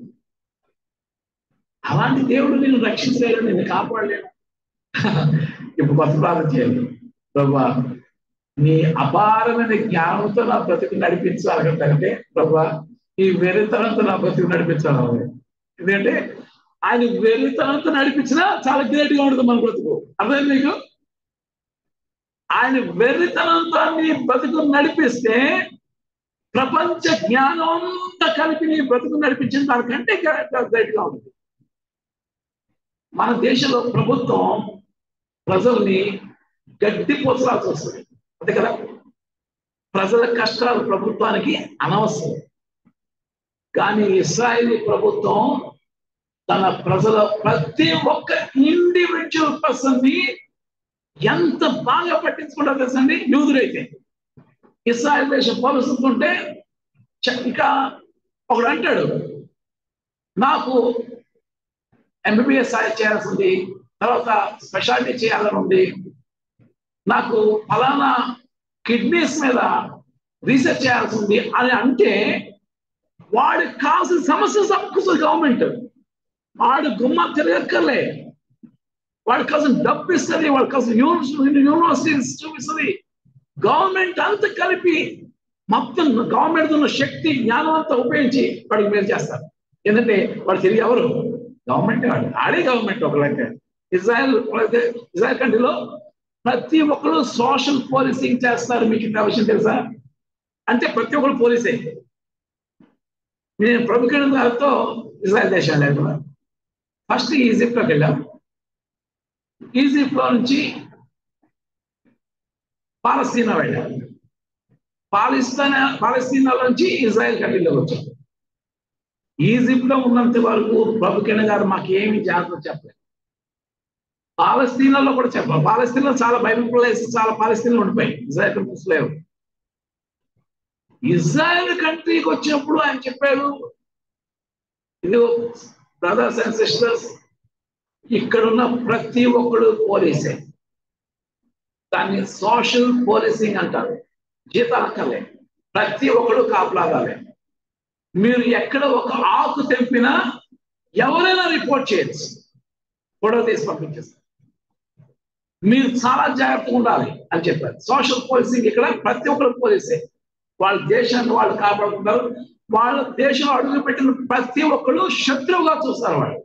అలాంటి దేవుడు నేను రక్షించలేడు నిన్ను కాపాడలేను ఇప్పుడు కొత్త ప్రార్థన చేయాలి ప్రభా నీ అపారమైన జ్ఞానంతో నా బ్రతుకు నడిపించాలంటే ప్రభా ఈ వెరితనంతో నా బ్రతుకు నడిపించాలి ఎందుకంటే ఆయన వెరితనంతో నడిపించినా చాలా గ్రేట్ గా ఉంటుంది మన బ్రతుకు అర్థం మీకు ఆయన వెర్రితనంతో నీ బ్రతుకు నడిపిస్తే ప్రపంచ జ్ఞానం అంతా కలిపి నీ బ్రతుకు నడిపించిన దానికంటే గ్రేట్ గా ఉంటుంది మన దేశంలో ప్రభుత్వం ప్రజల్ని గడ్డి పోసరాల్సి వస్తుంది అంతే కదా ప్రజల కష్టాలు ప్రభుత్వానికి అనవసరం కానీ ఇస్రాయేలీ ప్రభుత్వం తన ప్రజల ప్రతి ఒక్క ఇండివిజువల్ పర్సన్ ని ఎంత బాగా పట్టించుకుంటారు తెలుసండి యూదులైతే ఇస్రాయల్ దేశం పోలుస్తుంటే ఇక ఒకడు అంటాడు నాకు ఎంబీబీఎస్ చేయాల్సి ఉంది తర్వాత స్పెషాలిటీ చేయాలని ఉంది నాకు ఫలానా కిడ్నీస్ మీద రీసెర్చ్ చేయాల్సి ఉంది అని అంటే వాడికి కావాల్సిన సమస్య సమకూరుస్తుంది గవర్నమెంట్ వాడు గుమ్మ తిరగక్కర్లే వాడి కోసం డబ్బు ఇస్తుంది వాడి కోసం యూనివర్సిటీస్ చూపిస్తుంది గవర్నమెంట్ అంతా కలిపి మొత్తం గవర్నమెంట్ ఉన్న శక్తి జ్ఞానం అంతా ఉపయోగించి వాడికి మేలు చేస్తారు ఎందుకంటే వాడు తిరిగి ఎవరు గవర్నమెంట్ వాడు ఆడే గవర్నమెంట్ ఒక లెక్క ఇజ్రాయెల్ ఇజ్రాయెల్ కంట్రీలో ప్రతి ఒక్కరు సోషల్ పోలీసింగ్ చేస్తారు మీకు ఇంత విషయం తెలుసా అంటే ప్రతి ఒక్కరు పోలీసే నేను ప్రభుత్వ గారితో ఇజ్రాయెల్ దేశాలు వెళ్ళాను ఫస్ట్ ఈజిప్ట్లోకి వెళ్ళాం ఈజిప్ట్ లో నుంచి పాలస్తీనా వెళ్ళాం పాలిస్తాన్ పాలస్తీనా నుంచి ఇజ్రాయెల్ కంట్రీలోకి వచ్చాం ఈజిప్ట్ లో ఉన్నంత వరకు ప్రభుకిరణ్ గారు మాకు ఏమి జాగ్రత్త చెప్పలేదు పాలస్తీనాలో కూడా చెప్పాలి పాలస్తీనాలో చాలా బైబిల్ ప్లేస్ చాలా పాలస్తీనాలు ఉండిపోయాయి ఇజ్రాయెల్ కంట్రీస్ లేవు ఇజ్రాయెల్ కంట్రీకి వచ్చినప్పుడు ఆయన చెప్పారు ఇది బ్రదర్స్ అండ్ సిస్టర్స్ ఇక్కడున్న ప్రతి ఒక్కడు పోలీసే దాన్ని సోషల్ పోలీసింగ్ అంటారు జీతాలు అక్కర్లే ప్రతి ఒక్కడు కాపలాగాలే మీరు ఎక్కడ ఒక ఆకు తెంపినా ఎవరైనా రిపోర్ట్ చేయొచ్చు ఫోటో తీసి పంపించేస్తారు మీరు చాలా జాగ్రత్తగా ఉండాలి అని చెప్పారు సోషల్ పోలీసింగ్ ఇక్కడ ప్రతి ఒక్కరు పోలీసే వాళ్ళ దేశాన్ని వాళ్ళు కాపాడుకుంటారు వాళ్ళ దేశంలో అడుగు పెట్టిన ప్రతి ఒక్కరు శత్రువుగా చూస్తారు వాళ్ళు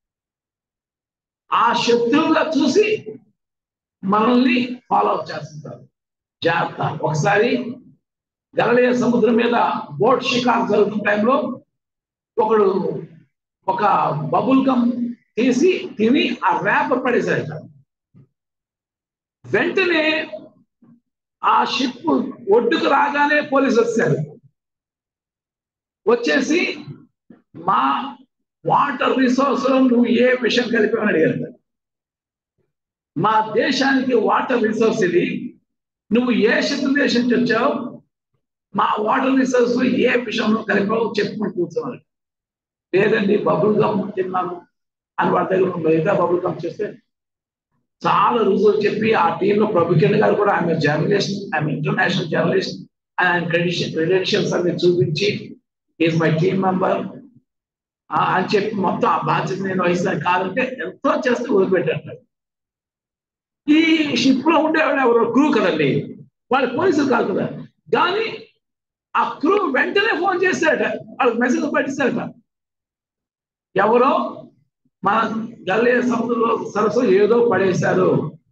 ఆ శత్రువుగా చూసి మనల్ని ఫాలో అప్ చేస్తుంటారు జాగ్రత్త ఒకసారి గలలియ సముద్రం మీద బోట్ షికార్ జరుగుతున్న టైంలో ఒకడు ఒక బబుల్ గమ్ తీసి తిని ఆ ర్యాపర్ పడేశాడట వెంటనే ఆ షిప్ ఒడ్డుకు రాగానే పోలీసు వచ్చారు వచ్చేసి మా వాటర్ రిసోర్స్ నువ్వు ఏ విషయం కలిపావని అడిగారు మా దేశానికి వాటర్ రిసోర్స్ ఇది నువ్వు ఏ శత్రు దేశం నుంచి వచ్చావు మా వాటర్ రిసోర్స్ ఏ విషయంలో కలిపావు చెప్పుకుని కూర్చున్నారు లేదండి బబుల్ గమ్ తిన్నాను అని వాడి దగ్గర మిగతా బబుల్ గమ్ చేస్తే చాలా రుజువులు చెప్పి ఆ టీంలో ప్రభుకిరణ్ గారు కూడా ఆమె జర్నలిస్ట్ ఆమె ఇంటర్నేషనల్ జర్నలిస్ట్ ఆయన క్రెడిషన్ క్రెడెన్షియల్స్ అన్ని చూపించి ఈజ్ మై టీమ్ మెంబర్ అని చెప్పి మొత్తం ఆ బాధ్యత నేను వహిస్తాను కాదంటే ఎంతో చేస్తే వదిలిపెట్టారు ఈ షిప్ లో ఉండేవాడు ఎవరు క్రూ కదండి వాళ్ళు పోలీసులు కాదు కదా కానీ ఆ క్రూ వెంటనే ఫోన్ చేశారట వాళ్ళకి మెసేజ్ పెట్టిస్తారట ఎవరో మన గల్లే సముద్రంలో సరస్సు ఏదో పడేశారు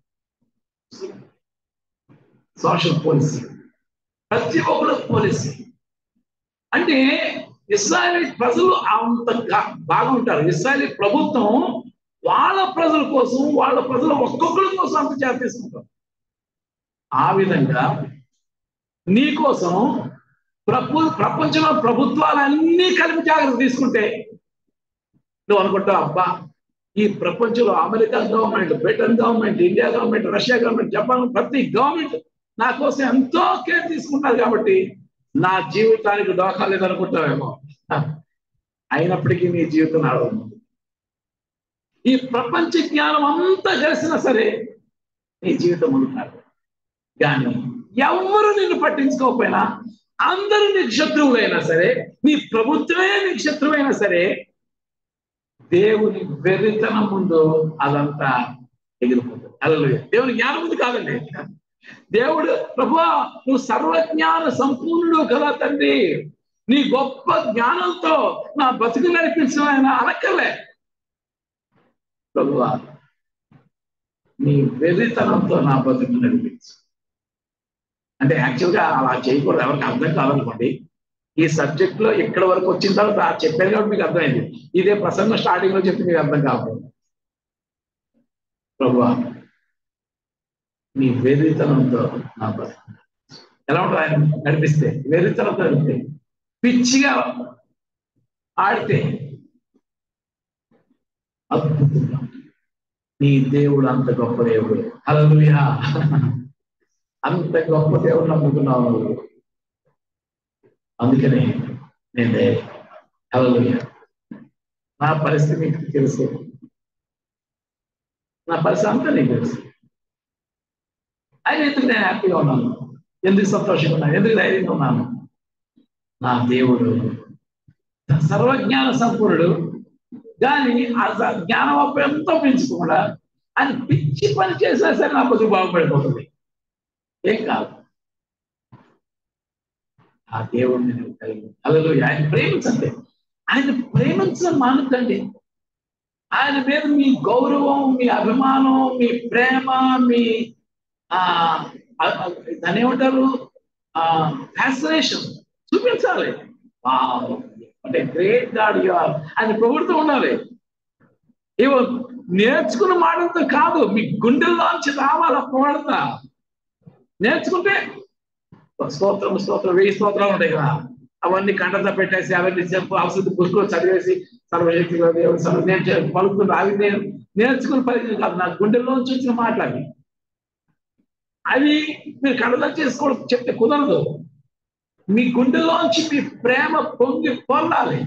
సోషల్ పోలీసీ ప్రతి ఒక్కరు పోలీసీ అంటే ఇస్రాయలీ ప్రజలు అంత బాగా ఉంటారు ఇస్రాయలీ ప్రభుత్వం వాళ్ళ ప్రజల కోసం వాళ్ళ ప్రజల ఒక్కొక్కరి కోసం అంత చేత తీసుకుంటారు ఆ విధంగా నీ కోసం ప్రభు ప్రపంచంలో ప్రభుత్వాలన్నీ కలిపి జాగ్రత్త తీసుకుంటే నువ్వు అనుకుంటావు అబ్బా ఈ ప్రపంచంలో America government Britain government India government Russia government Japan ప్రతి గవర్నమెంట్ నా కోసం ఎంతో కేర్ తీసుకుంటారు కాబట్టి నా జీవితానికి దోఖా లేదనుకుంటావేమో అయినప్పటికీ నీ జీవితం నడవదు ఈ ప్రపంచ జ్ఞానం అంతా కలిసినా సరే నీ జీవితం ఉంటాడు కానీ ఎవరు నిన్ను పట్టించుకోకపోయినా అందరూ నీకు శత్రువులైనా సరే నీ ప్రభుత్వమే నీకు శత్రువైనా సరే దేవుని వెర్రితనం ముందు అదంతా ఎగిరిపోతుంది అలా దేవుని జ్ఞానం ముందు కాదండి దేవుడు ప్రభు నువ్వు సర్వజ్ఞాన సంపూర్ణుడు కదా తండ్రి నీ గొప్ప జ్ఞానంతో నా బతుకు నడిపించిన ఆయన అనక్కలే ప్రభు నీ వెర్రితనంతో నా బతుకు నడిపించు అంటే యాక్చువల్గా అలా చేయకూడదు ఎవరికి అర్థం కాదనుకోండి ఈ సబ్జెక్ట్ లో ఇక్కడ వరకు వచ్చిన తర్వాత చెప్పాను కాబట్టి మీకు అర్థమైంది ఇదే ప్రసంగం స్టార్టింగ్ లో చెప్తే మీకు అర్థం కాకపోతే ప్రభు నీ వెర్రితనంతో నా బతుకు ఎలా ఉంటుంది ఆయన నడిపిస్తే వెర్రితనంతో నడిపితే పిచ్చిగా ఆడితే అద్భుతంగా నీ దేవుడు అంత గొప్ప దేవుడు హల్లెలూయా అంత గొప్ప దేవుడు నమ్ముకున్నావు నువ్వు అందుకనే నేను హల్లెలూయా నా పరిస్థితి నీకు తెలుసు నా పరిస్థితి అంతా నీకు తెలుసు ఆయన ఎందుకు నేను హ్యాపీగా ఉన్నాను ఎందుకు సంతోషంగా ఉన్నాను ఎందుకు ధైర్యంగా ఉన్నాను నా దేవుడు సర్వజ్ఞాన సంపూర్ణుడు కానీ ఆ జ్ఞానం అప్పుడు ఎంతో పెంచుకోకుండా ఆయన పిచ్చి పని చేసినా సరే నా బతుకు బాగుపడిపోతుంది ఏం కాదు ఆ దేవుడిని నువ్వు కలిగి అలలు ఆయన ప్రేమించండి ఆయన ప్రేమించడం మానుకండి ఆయన మీద మీ గౌరవం మీ అభిమానం మీ ప్రేమ మీ ఆ దాని ఏమంటారు ఫ్యాసినేషన్ చూపించాలి అంటే గ్రేట్ గాడ్ యు ఆర్ ఆయన పొగుడుతూ ఉండాలి ఇవో నేర్చుకున్న మాటలతో కాదు మీ గుండెల్లోంచి రావాల పొగడత నేర్చుకుంటే స్తోత్రం స్తోత్రం వెయ్యి స్తోత్రాలు ఉంటాయి కదా అవన్నీ కంటతో పెట్టేసి అవన్నీ చెప్పు అవసరం పుస్తకం చదివేసి సర్వశక్తి దేవుడు సర్వ నేను పలుకుతుంది అవి నేను నేర్చుకుని పరిచయం కాదు నా గుండెల్లోంచి వచ్చిన మాటలు అవి అవి మీరు కడలో చేసుకోవడం చెప్తే కుదరదు మీ గుండెలోంచి మీ ప్రేమ పొంగి పొందాలి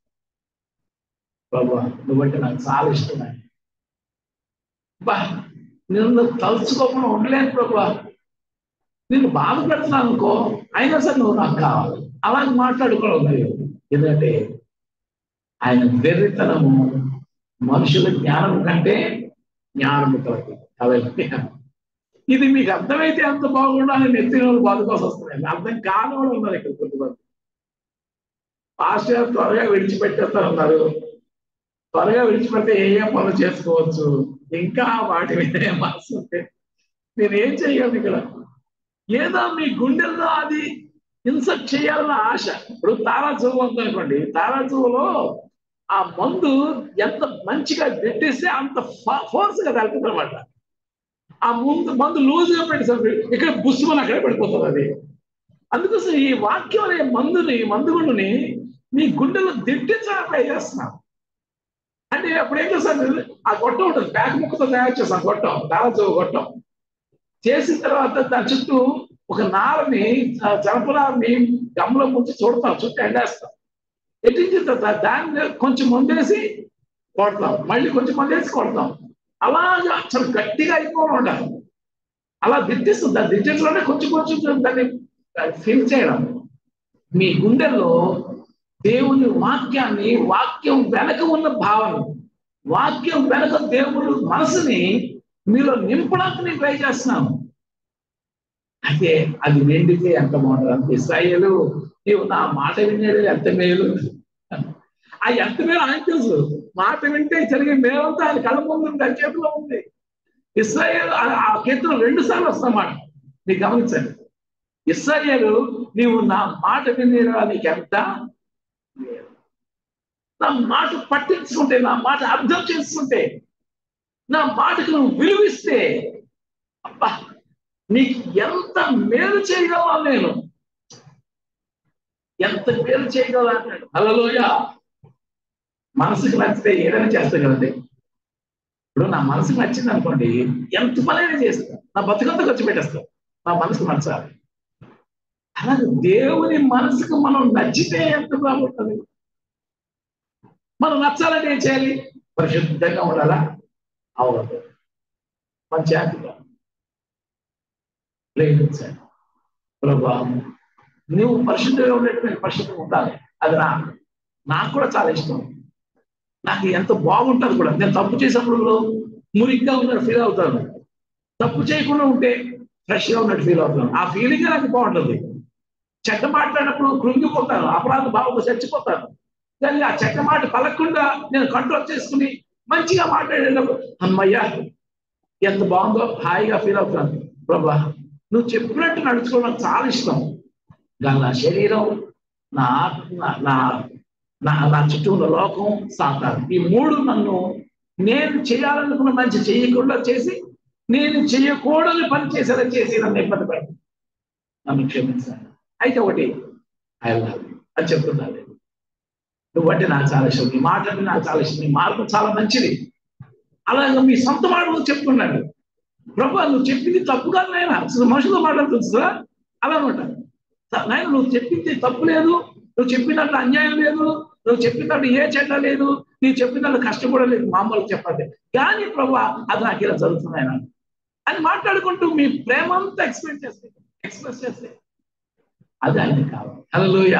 బాబా నువ్వంటే నాకు చాలా ఇష్టం బా నిన్ను తలుచుకోకుండా ఉండలేను ప్రభా నేను బాధ పెడుతున్నాను అనుకో అయినా సరే నువ్వు నాకు కావాలి అలాగే మాట్లాడుకోవడం ఎందుకంటే ఆయన వెర్రితనము మనుషుల జ్ఞానం కంటే జ్ఞానము కలదు కాబట్టి ఇది మీకు అర్థమైతే ఎంత బాగుండాలి నెత్తిన వాళ్ళు బాధకోసం వస్తున్నాయి అర్థం కాని వాళ్ళు ఉన్నారు ఇక్కడ కొంతమంది పాస్టర్ త్వరగా విడిచిపెట్టేస్తారన్నారు త్వరగా విడిచిపెడితే ఏ ఏ పనులు చేసుకోవచ్చు ఇంకా వాటి మీద మనసు ఉంటే నేను ఏం చెయ్యాలి ఇక్కడ ఏదో మీ గుండెల్లో అది ఇన్సర్ట్ చేయాలన్న ఆశ ఇప్పుడు తారాజువ్వు ఉందనుకోండి తారాజువ్వులో ఆ మందు ఎంత మంచిగా పెట్టేస్తే అంత ఫోర్స్ గా వెళ్తుంది అనమాట ఆ ముందు మందు లూజ్ గా పెట్టేసరికి ఇక్కడ బుస్సుమని అక్కడే పడిపోతుంది అది అందుకోసం ఈ వాక్యం అనే మందుని మందుగుండుని మీ గుండెలో దిట్టించడానికి ట్రై చేస్తున్నాం అంటే అప్పుడు ఏం చేస్తాను ఆ గొట్టం ఉంటుంది ప్యాక్ ముక్కతో తయారు చేస్తాం గొట్టం దారాజువ్వు గొట్టం చేసిన తర్వాత దాని చుట్టూ ఒక నారని జనపనారని గమ్ములో ముంచి చూడతాం చుట్టూ ఎండేస్తాం ఎట్టించిన తర్వాత దాన్ని కొంచెం మందేసి కొడతాం మళ్ళీ కొంచెం మందేసి కొడతాం అలాగా చాలా గట్టిగా అయిపోవడం ఉండాలి అలా దిట్టిస్తుంది దాన్ని దిట్టించడంలో కొంచెం కొంచెం దాన్ని ఫీల్ చేయడం మీ గుండెల్లో దేవుని వాక్యాన్ని వాక్యం వెనక ఉన్న భావన వాక్యం వెనక దేవుడు మనసుని మీలో నింపడానికి నేను ట్రై చేస్తున్నాను అయితే అది వెండితే ఎంత బాగుంటుంది అంత ఇస్రాయేలు నీవు నా మాట వినేది ఎంత మేలు ఆ ఎంత మేలు ఆయన తెలుసు మాట వింటే జరిగే మేలంతా ఆయన కళ్ళ ముందు ఉంది ఆయన చేతిలో ఉంది ఇస్రాయేల్ ఆ కీర్తన రెండు సార్లు వస్తామాట మీరు గమనించండి ఇస్రాయేలు నీవు నా మాట వినేరా నీకు ఎంత నా మాట పట్టించుకుంటే నా మాట అర్థం చేసుకుంటే నా మాటకు నువ్వు విలువిస్తే అబ్బా నీకు ఎంత మేలు చేయగలవా నేను ఎంత మేలు చేయగలవా అంటాడు అలలోయ మనసుకు నచ్చితే ఏదైనా చేస్తాం కదండి ఇప్పుడు నా మనసుకు నచ్చింది అనుకోండి ఎంత పనైనా చేస్తా నా బతుకంతా ఖర్చు పెట్టేస్తా నా మనసుకు నచ్చాలి అలాగే దేవుని మనసుకు మనం నచ్చితే ఎంత బాగుంటుంది మనం నచ్చాలంటే ఏం చేయాలి పరిశుద్ధంగా ఉండాలా అవును మంచి హ్యాపీగా ప్రేమించాలి ప్రభా నువ్వు పరిశుద్ధంగా ఉండేటువంటి పరిశుద్ధంగా ఉండాలి అది నా నాకు కూడా చాలా ఇష్టం నాకు ఎంత బాగుంటుంది కూడా నేను తప్పు చేసినప్పుడు మురిగ్గా ఉన్నట్టు ఫీల్ అవుతాను తప్పు చేయకుండా ఉంటే ఫ్రెష్గా ఉన్నట్టు ఫీల్ అవుతాను ఆ ఫీలింగ్ నాకు బాగుంటుంది చెడ్డ మాట్లాడినప్పుడు కృంగిపోతాను అపరాధ భావంతో చచ్చిపోతాను కానీ ఆ చెడ్డ మాట పలకుండా నేను కంట్రోల్ చేసుకుని మంచిగా మాట్లాడేటప్పుడు అమ్మయ్యా ఎంత బాగుందో హాయిగా ఫీల్ అవుతాను ప్రభా నువ్వు చెప్పినట్టు నడుచుకోవడం నాకు చాలా ఇష్టం కానీ నా శరీరం నా ఆత్మ నా నా నా చుట్టూ ఉన్న లోకం సాతాను ఈ మూడు నన్ను నేను చేయాలనుకున్న మంచి చేయకుండా చేసి నేను చేయకూడని పని చేసేలా చేసి నన్ను ఇబ్బంది పెడతాను నన్ను క్షమించాను అయితే ఒకటి ఐ లవ్ అని చెప్తున్నాను నువ్వంటే నాకు చాలా ఇష్టం నీ మాట అంటే నాకు చాలా ఇష్టం నీ మార్గం చాలా మంచిది అలాగే మీ సొంత మాట నువ్వు చెప్తున్నాడు ప్రభు నువ్వు చెప్పింది తప్పు కాదు నాయన అసలు మనుషులతో మాట్లాడుతుంది సార్ అలా అనమాట నాయన నువ్వు చెప్పింది తప్పు లేదు నువ్వు చెప్పినట్టు అన్యాయం లేదు నువ్వు చెప్పినట్టు ఏ చెడ్డ లేదు నువ్వు చెప్పినట్టు కష్టం కూడా లేదు మామూలు చెప్పండి కానీ ప్రభు అది నాకు ఇలా జరుగుతుంది ఆయన అని మాట్లాడుకుంటూ మీ ప్రేమ అంతా ఎక్స్ప్రెస్ చేస్తే ఎక్స్ప్రెస్ చేస్తే అది ఆయన కావాలి హలోయ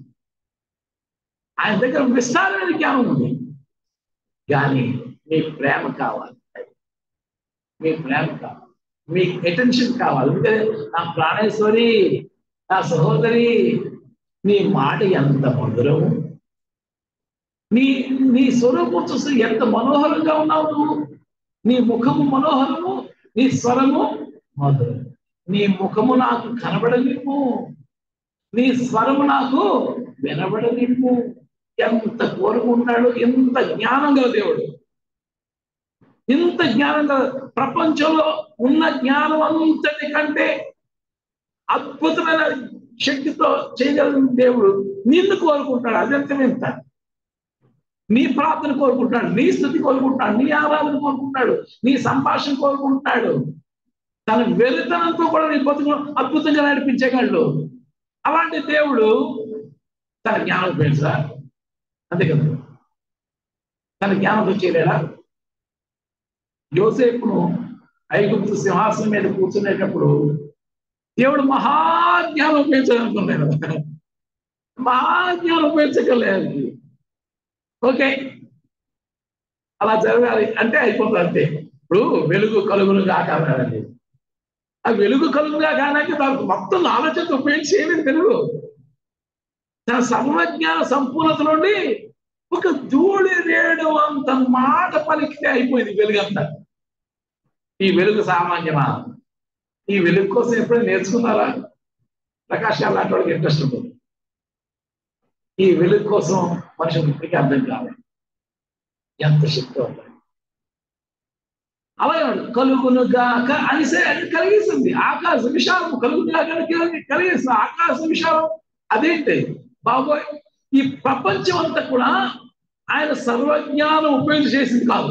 ఆయన దగ్గర విస్తారమైన జ్ఞానం ఉంది కానీ మీ ప్రేమ కావాలి మీ ప్రేమ కావాలి మీ అటెన్షన్ కావాలి ఎందుకంటే నా ప్రాణేశ్వరి నా సహోదరి నీ మాట ఎంత మధురము నీ నీ స్వరూపం చూస్తే ఎంత మనోహరంగా ఉన్నావు నువ్వు నీ ముఖము మనోహరము నీ స్వరము మధురం నీ ముఖము నాకు కనబడనివ్వు నీ స్వరము నాకు వినబడనివ్వు ఎంత కోరుకుంటాడు ఎంత జ్ఞానం గల దేవుడు ఇంత జ్ఞానం గల ప్రపంచంలో ఉన్న జ్ఞానం అంతటి కంటే అద్భుతమైన శక్తితో చేయగలిగిన దేవుడు నిన్ను కోరుకుంటాడు అదంతం ఎంత నీ ప్రార్థన కోరుకుంటాడు నీ స్థుతి కోరుకుంటాడు నీ ఆరాధన కోరుకుంటాడు నీ సంభాషణ కోరుకుంటాడు తన వెలుతనంతో కూడా నీ బతుకు అద్భుతంగా నడిపించగలడు అలాంటి దేవుడు తన జ్ఞానం ఉపయోగించరా అంతే కదా తన జ్ఞానంతో చేయలేడా యోసేపును ఐగుప్తు సింహాసనం మీద కూర్చునేటప్పుడు దేవుడు మహాజ్ఞానం ఉపయోగించాలనుకున్నాడు మహాజ్ఞానం ఉపయోగించగలేదు ఓకే అలా జరగాలి అంటే అయిపోతుంది అంతే ఇప్పుడు వెలుగు కలుగును కాకాలండి ఆ వెలుగు కలుగుగా కాడానికి దానికి మొత్తం ఆలోచనతో ఉపయోగించి చేయలేదు వెలుగు తన సర్వజ్ఞాన సంపూర్ణత నుండి ఒక ధూళి రేడు అంత మాట పలికితే అయిపోయింది వెలుగు అంతా ఈ వెలుగు సామాన్యమా ఈ వెలుగు కోసం ఎప్పుడైనా నేర్చుకున్నారా ప్రకాష్ గారు లాంటి వాళ్ళకి ఇంట్రెస్ట్ ఉంటుంది ఈ వెలుగు కోసం మనుషులకు ఇప్పటికీ అర్థం కావాలి ఎంత శక్తి ఉంటుంది అలాగే కలుగునుగాక అనిసే అది కలిగిస్తుంది ఆకాశ విశాలం కలుగునుగాక కలిగిస్తుంది ఆకాశ విశాలం అదేంటి బాబోయ్ ఈ ప్రపంచం అంతా కూడా ఆయన సర్వజ్ఞానం ఉపయోగించి చేసింది కాదు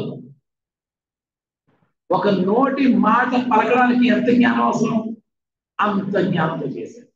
ఒక నోటి మాట పలకడానికి ఎంత జ్ఞానం అవసరం అంత జ్ఞానంతో చేశారు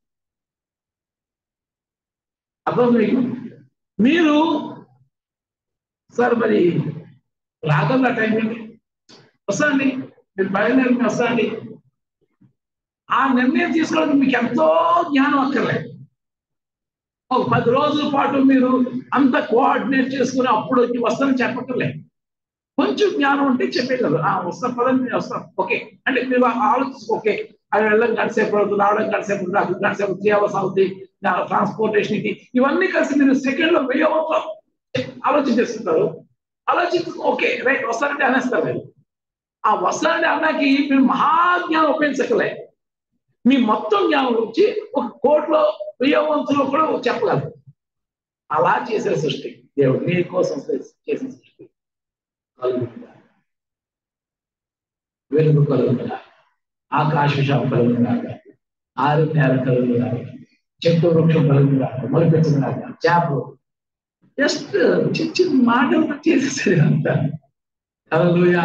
అర్థం మీకు మీరు సార్ మరి రాగల టైం ఏంటి వస్తాండి మీరు బయలుదేరి వస్తాండి ఆ నిర్ణయం తీసుకోవడానికి మీకు ఎంతో జ్ఞానం అక్కర్లేదు ఒక పది రోజుల పాటు మీరు అంత కోఆర్డినేట్ చేసుకుని అప్పుడు వచ్చి వస్తానని చెప్పక్కర్లేదు కొంచెం జ్ఞానం ఉంటే చెప్పేయగలరు ఆ వస్తాం పదండి నేను వస్తాం ఓకే అంటే మీరు ఆలోచించి ఓకే అది వెళ్ళడం గంటసేపు అవుతుంది రావడం గంటసేపు ఉంటుంది అక్కడ గంటసేపు త్రీ అవర్స్ అవుతుంది ట్రాన్స్పోర్టేషన్ ఇది ఇవన్నీ కలిసి మీరు సెకండ్ లో వెయ్యి అవర్స్ ఆలోచించేస్తుంటారు ఆలోచించి ఓకే రైట్ వస్తానంటే అనేస్తారు మీరు ఆ వస్తానంటే అన్నాకి మీరు మహాజ్ఞానం ఉపయోగించకలే మీ మొత్తం జ్ఞానం గురించి ఒక కోట్లో వెయ్యి వంతులో కూడా చెప్పగలరు అలా చేసే సృష్టి దేవుడు నీ కోసం చేసిన సృష్టి కలుగుతుందా వెలుగు కలుగుతుందా ఆకాశ విషయం కలుగుతున్నాక ఆరు నేల కలుగుతున్నాక చెట్టు వృక్షం కలుగుతున్నాక మొలిపెట్టుకున్నాక చేపలు జస్ట్ చిన్న చిన్న మాటలు చేసేసాడు అంత కలుగుయా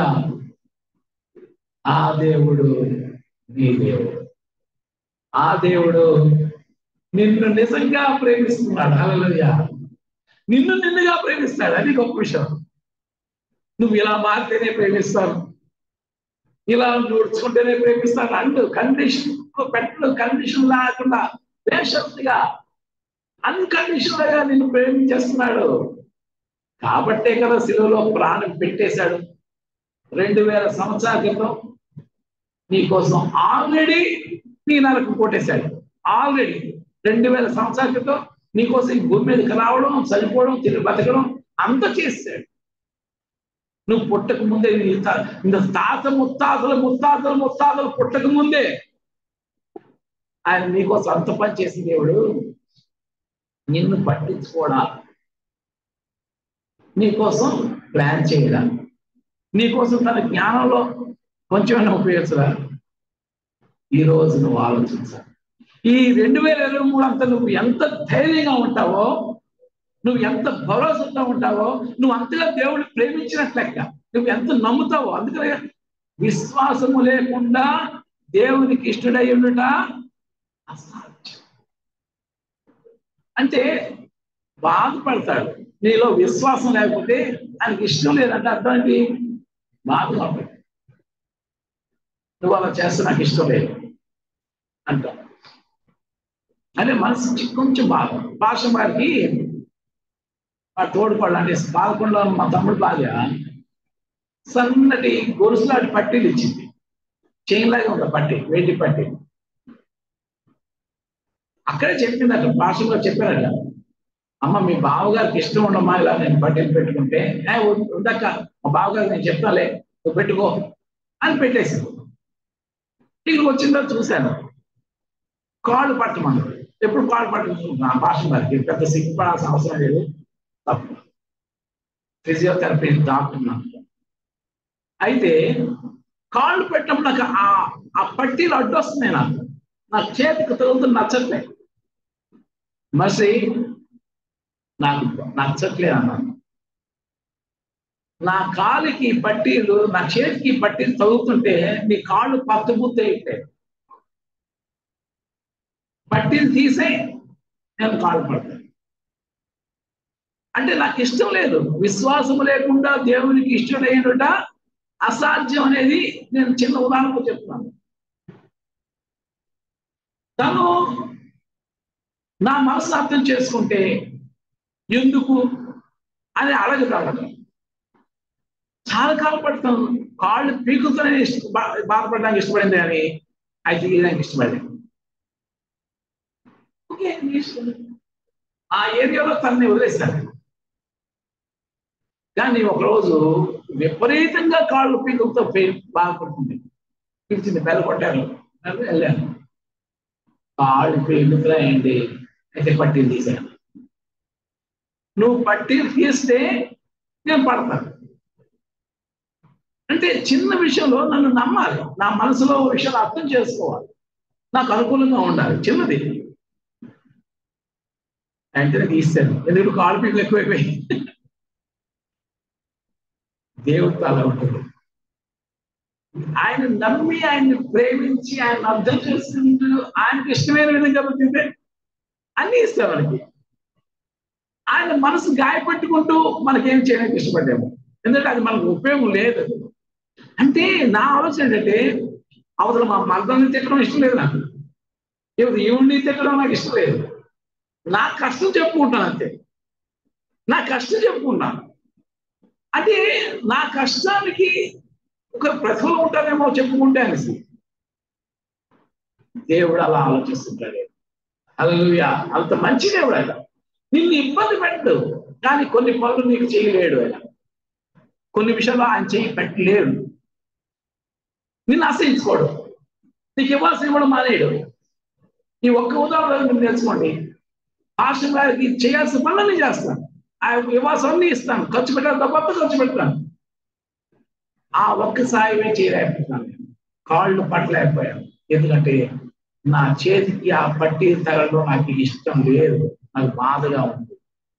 ఆ దేవుడు నీ దేవుడు ఆ దేవుడు నిన్ను నిజంగా ప్రేమిస్తున్నాడు అలలుయా నిన్ను నిన్నుగా ప్రేమిస్తాడు అది గొప్ప విషయం నువ్వు ఇలా మారితేనే ప్రేమిస్తాను ఇలా నూడ్చుకుంటేనే ప్రేమిస్తాను అంటూ కండిషన్ పెట్టడు కండిషన్ లేకుండా పేషెంట్గా అన్కండిషనల్ గా నిన్ను ప్రేమించేస్తున్నాడు కాబట్టే కదా శిలువలో ప్రాణం పెట్టేశాడు రెండు వేల సంవత్సరాల క్రితం నీకోసం ఆల్రెడీ నీ నరకు కొట్టేశాడు ఆల్రెడీ రెండు వేల సంవత్సరాల క్రితం నీకోసం ఈ భూమి మీదకి రావడం చనిపోవడం తిరిగి బతకడం అంత చేశాడు నువ్వు పుట్టక ముందే ఇంత తాత ముత్తాతలు ముత్తాతలు ముత్తాతలు పుట్టక ముందే ఆయన నీకోసం అంత పని చేసిన దేవుడు నిన్ను పట్టించుకోవడా నీకోసం ప్లాన్ చేయడా నీకోసం తన జ్ఞానంలో కొంచెమైనా ఉపయోగించరా ఈ రోజు నువ్వు ఆలోచించాలి ఈ రెండు వేల ఇరవై మూడు అంతా నువ్వు ఎంత ధైర్యంగా ఉంటావో నువ్వు ఎంత భరోసాతో ఉంటావో నువ్వు అంతగా దేవుడిని ప్రేమించినట్లు లెక్క నువ్వు ఎంత నమ్ముతావో అందుకనే విశ్వాసము లేకుండా దేవునికి ఇష్టడై ఉండుట అసాధ్యం అంటే బాధపడతాడు నీలో విశ్వాసం లేకపోతే ఆయనకి ఇష్టం లేదంటే అర్థం ఏంటి బాధపడతాడు నువ్వు అలా చేస్తే నాకు ఇష్టం లేదు అంటావు అదే మనసు కొంచెం బాధ భాష వారికి ఆ తోడుపడు అంటే పాలకొండలో మా తమ్ముడు భార్య సన్నటి గొలుసులాంటి పట్టీలు ఇచ్చింది చైన్ లాగా ఉంది పట్టి వేటి పట్టి అక్కడే చెప్పిందట భాషలో చెప్పారట అమ్మ మీ బావగారికి ఇష్టం ఉండమ్మా ఇలా నేను పట్టీలు పెట్టుకుంటే ఏ ఉందక్క మా బావగారు నేను చెప్తాలే నువ్వు పెట్టుకో అని పెట్టేసింది ఇక్కడికి వచ్చిందో చూశాను కాళ్ళు పట్టమన్నారు ఎప్పుడు కాళ్ళు పట్టుకుంటున్నా భాష గారికి పెద్ద సిగ్గుపడాల్సిన అవసరం లేదు తప్పు ఫిజియోథెరపీ డాక్టర్ నాకు అయితే కాళ్ళు పెట్టడం నాకు ఆ ఆ పట్టీలు అడ్డొస్తున్నాయి నాకు నా చేతికి తగులుతుంది నచ్చట్లేదు మసి నాకు నచ్చట్లేదు అన్నాను నా కాలికి పట్టీలు నా చేతికి పట్టీలు తగులుతుంటే నీ కాళ్ళు పక్కబుత్తే పట్టీలు తీసే నేను కాళ్ళు పడతాను అంటే నాకు ఇష్టం లేదు విశ్వాసం లేకుండా దేవునికి ఇష్టడైనట అసాధ్యం అనేది నేను చిన్న ఉదాహరణకు చెప్తున్నాను తను నా మనసు అర్థం చేసుకుంటే ఎందుకు అని అడగగలడు చాలా కాలం పడుతాను కాళ్ళు పీకుతూనే ఇష్ట బాధపడడానికి ఇష్టపడింది అని అయితే తీయడానికి ఇష్టపడింది ఓకే ఆ ఏరియాలో తనని వదిలేశాను కానీ ఒకరోజు విపరీతంగా కాళ్ళు పీకులతో బాధపడుతుంది పిలిచింది బెల్ల కొట్టారు వెళ్ళాను కాళ్ళు ఎందుకురాయండి అయితే పట్టీలు తీసాను నువ్వు పట్టీలు తీస్తే నేను పడతాను అంటే చిన్న విషయంలో నన్ను నమ్మాలి నా మనసులో విషయాలు అర్థం చేసుకోవాలి నాకు అనుకూలంగా ఉండాలి చిన్నది వెంటనే తీస్తాను ఎందుకంటే కాళ్ళు పీకులు ఎక్కువైపోయి దేవుడితో అలా ఉంటుంది ఆయన నమ్మి ఆయన్ని ప్రేమించి ఆయన అర్థం చేసుకుంటూ ఆయనకి ఇష్టమైన విధంగా బతికితే అన్ని ఇస్తాం మనకి ఆయన మనసు గాయపెట్టుకుంటూ మనకేం చేయడానికి ఇష్టపడ్డాము ఎందుకంటే అది మనకు ఉపయోగం లేదు అంటే నా ఆలోచన ఏంటంటే అవతల మా మర్దాన్ని తిట్టడం ఇష్టం లేదు నాకు ఇప్పుడు ఈవిడ్ని తిట్టడం నాకు ఇష్టం లేదు నా కష్టం చెప్పుకుంటాను అంతే నా కష్టం చెప్పుకుంటాను అంటే నా కష్టానికి ఒక ప్రతిఫలం ఉంటుందేమో చెప్పుకుంటే అనేసి దేవుడు అలా ఆలోచిస్తుంటాడు అలా అంత మంచి దేవుడు ఆయన నిన్ను ఇబ్బంది పెట్టడు కానీ కొన్ని పనులు నీకు చేయలేడు ఆయన కొన్ని విషయాల్లో ఆయన చేయి పెట్టలేడు నిన్ను ఆశ్రయించుకోడు నీకు ఇవ్వాల్సిన ఇవ్వడం మానేయడు ఈ ఒక్క ఉదాహరణ మీరు తెలుసుకోండి ఆశ్రమ గారికి చేయాల్సిన పనులన్నీ చేస్తాను ఆ ఇవ్వాల్సిన ఇస్తాను ఖర్చు పెట్టాలి తప్ప ఖర్చు పెడతాను ఆ ఒక్క సాయమే చేయలేకపోతున్నాను కాళ్ళు పట్టలేకపోయాను ఎందుకంటే నా చేతికి ఆ పట్టి తగలడం నాకు ఇష్టం లేదు నాకు బాధగా ఉంది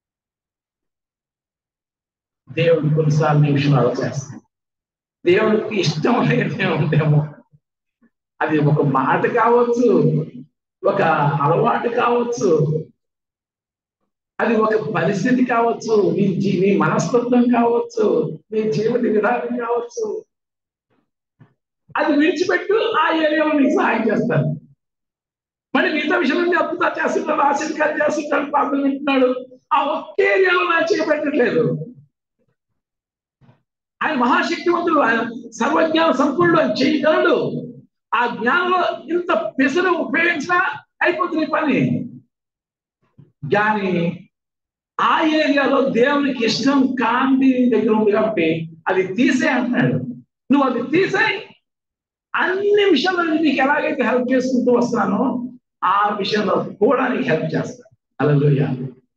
దేవుడు కొన్నిసార్లు నీ విషయంలో ఆలోచిస్తాను దేవుడికి ఇష్టం లేదే ఉందేమో అది ఒక మాట కావచ్చు ఒక అలవాటు కావచ్చు అది ఒక పరిస్థితి కావచ్చు నీ జీ నీ మనస్తత్వం కావచ్చు నీ జీవిత విధానం కావచ్చు అది విడిచిపెట్టు ఆ ఏరియాలో నీకు సహాయం చేస్తాను మరి మిగతా విషయంలో అద్భుతాలు చేస్తున్నాడు ఆశీర్వాదాలు చేస్తున్నాడు ప్రార్థన వింటున్నాడు ఆ ఒక్క ఏరియాలో నా చేపెట్టట్లేదు ఆయన మహాశక్తివంతుడు ఆయన సర్వజ్ఞాన సంపూర్ణుడు ఆయన చేయగలడు ఆ జ్ఞానంలో ఇంత పెసరు ఉపయోగించినా అయిపోతుంది పని కానీ ఆ ఏరియాలో దేవునికి ఇష్టం కాంతి దగ్గర ఉంది కాబట్టి అది తీసే అంటున్నాడు నువ్వు అది తీసే అన్ని విషయాల్లో నీకు ఎలాగైతే హెల్ప్ చేసుకుంటూ వస్తానో ఆ విషయంలో కూడా నీకు హెల్ప్ చేస్తాను అలలోయ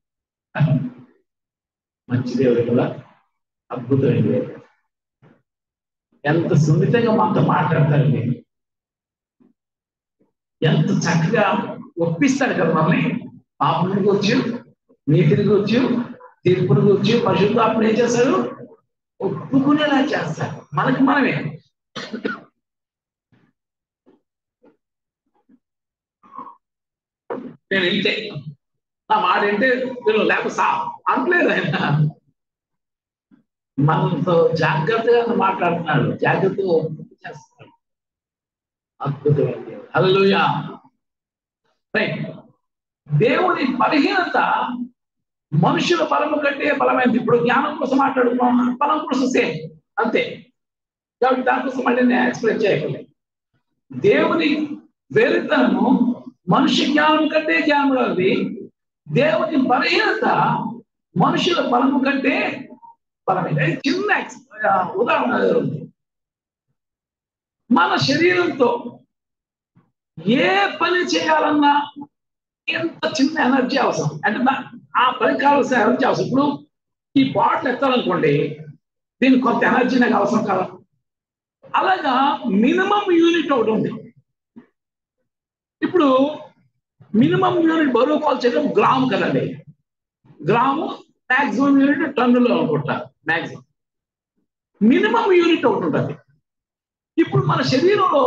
మంచి దేవుడు కదా అద్భుతమైన దేవుడు ఎంత సున్నితంగా మాతో మాట్లాడతాడండి ఎంత చక్కగా ఒప్పిస్తాడు కదా మనల్ని పాపని కూర్చు నీతిని కూర్చు తీర్పుని కూర్చు పరిశుద్ధాత్మ ఏం చేస్తాడు ఒప్పుకునేలా చేస్తాడు మనకి మనమే నేను ఇంతే నా మాట ఏంటే నేను లేక సా అనట్లేదు ఆయన మనతో జాగ్రత్తగా మాట్లాడుతున్నాడు జాగ్రత్తగా ఒప్పుకు చేస్తున్నాడు అద్భుతమైన హలోయా దేవుని బలహీనత మనుషుల బలము కంటే బలమైనది ఇప్పుడు జ్ఞానం కోసం మాట్లాడుకున్నాం బలం కోసం సేమ్ అంతే కాబట్టి దానికోసం మళ్ళీ నేను ఎక్స్ప్లెయిన్ చేయగలను దేవుని వేరుతనము మనుష్య జ్ఞానం కంటే జ్ఞానం అది దేవుని బలహీనత మనుషుల బలము కంటే బలమైనది చిన్న ఉదాహరణ ఉంది మన శరీరంతో ఏ పని చేయాలన్నా ఎంత చిన్న ఎనర్జీ అవసరం అంటే ఆ పని కావాల్సిన ఎనర్జీ అవసరం ఇప్పుడు ఈ బాటిల్ ఎత్తాలనుకోండి దీనికి కొంత ఎనర్జీ నాకు అవసరం కదా అలాగా మినిమం యూనిట్ ఒకటి ఉంది ఇప్పుడు మినిమం యూనిట్ బరువు కొల్చేయడం గ్రాము కదండి గ్రాము మాక్సిమం యూనిట్ టన్నులో అనుకుంటా మాక్సిమం మినిమం యూనిట్ ఒకటి ఉంటుంది ఇప్పుడు మన శరీరంలో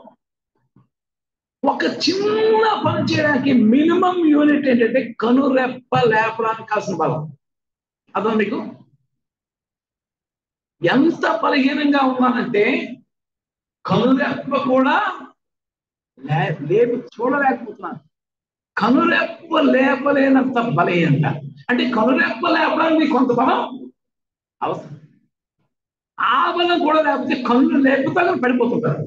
ఒక చిన్న పని చేయడానికి మినిమం యూనిట్ ఏంటంటే కనురెప్ప లేపడానికి కాసిన బలం అదో మీకు ఎంత బలహీనంగా ఉన్నానంటే కనురెప్ప కూడా లే లేపి చూడలేకపోతున్నాను కనురెప్ప లేపలేనంత బలహీనత అంటే కనురెప్ప లేపడానికి కొంత బలం అవసరం ఆ బలం కూడా లేకపోతే కన్ను లేపుతా పడిపోతుంటారు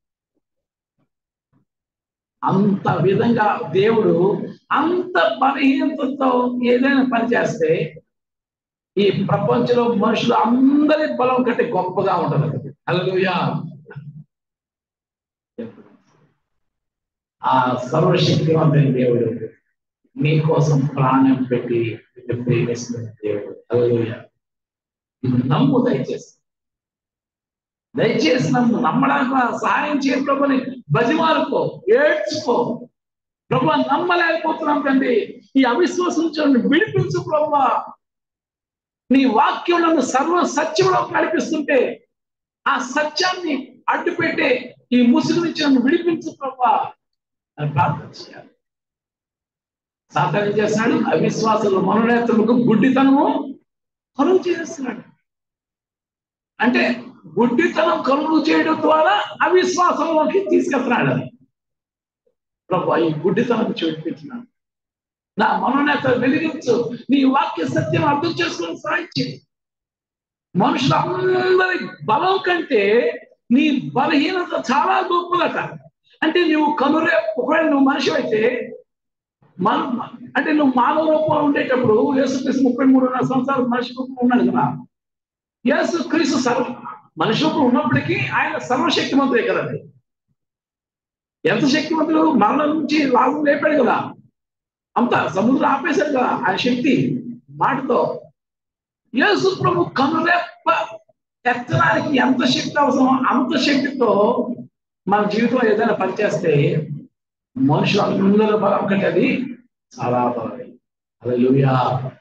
అంత విధంగా దేవుడు అంత బలహీనతతో ఏదైనా పని చేస్తే ఈ ప్రపంచంలో మనుషులు అందరి బలం కంటే గొప్పగా ఉంటుంది అలలుయా ఆ సర్వశక్తివంతమైన దేవుడు నీ కోసం ప్రాణం పెట్టి నిన్ను ప్రేమిస్తున్న దేవుడు హల్లెలూయా ఇది నమ్ము దయచేసి దయచేసి నమ్ము నమ్మడానికి సహాయం చేయ ప్రభుని బజిమారుకో ఏడ్చుకో ప్రభు నమ్మలేకపోతున్నాం తండ్రి ఈ అవిశ్వాసం నుంచి నన్ను విడిపించు ప్రభు నీ వాక్యం నన్ను సర్వ సత్యంలో నడిపిస్తుంటే ఆ సత్యాన్ని అడ్డుపెట్టే ఈ ముసుగు నుంచి నన్ను విడిపించు ప్రభా అని ప్రార్థన చేయాలి సాతాన్ ఏం చేస్తున్నాడు అవిశ్వాసులు మనోనేతలకు గుడ్డితనము కలుగు చేస్తున్నాడు అంటే గుడ్డితనం కలుగు చేయడం ద్వారా అవిశ్వాసంలోకి తీసుకెళ్తున్నాడు అది ప్రభు ఈ గుడ్డితనం చూపించినాడు నా మనోనేత వెలిగించు నీ వాక్య సత్యం అర్థం చేసుకుని సహాయం చేయి మనుషులందరి బలం కంటే నీ బలహీనత చాలా గొప్పదట అంటే నువ్వు కనురే ఒకవేళ నువ్వు మనిషి అయితే మన అంటే నువ్వు మానవ రూపంలో ఉండేటప్పుడు యేసుక్రీస్తు ముప్పై మూడున్నర సంవత్సరాలు మనిషి రూపంలో ఉన్నాడు కదా యేసు క్రీస్తు సర్వ మనిషి రూపంలో ఉన్నప్పటికీ ఆయన సర్వశక్తిమంతుడే కదండి ఎంత శక్తివంతుడు మరణం నుంచి లాభం లేపాడు కదా అంత సముద్రం ఆపేశాడు కదా ఆ శక్తి మాటతో యేసు ప్రభు కనురెప్ప ఎత్తడానికి ఎంత శక్తి అవసరమో అంత శక్తితో మన జీవితంలో ఏదైనా పనిచేస్తే మనుషులు అందరూ బలం కంటే అది చాలా బలమే అలా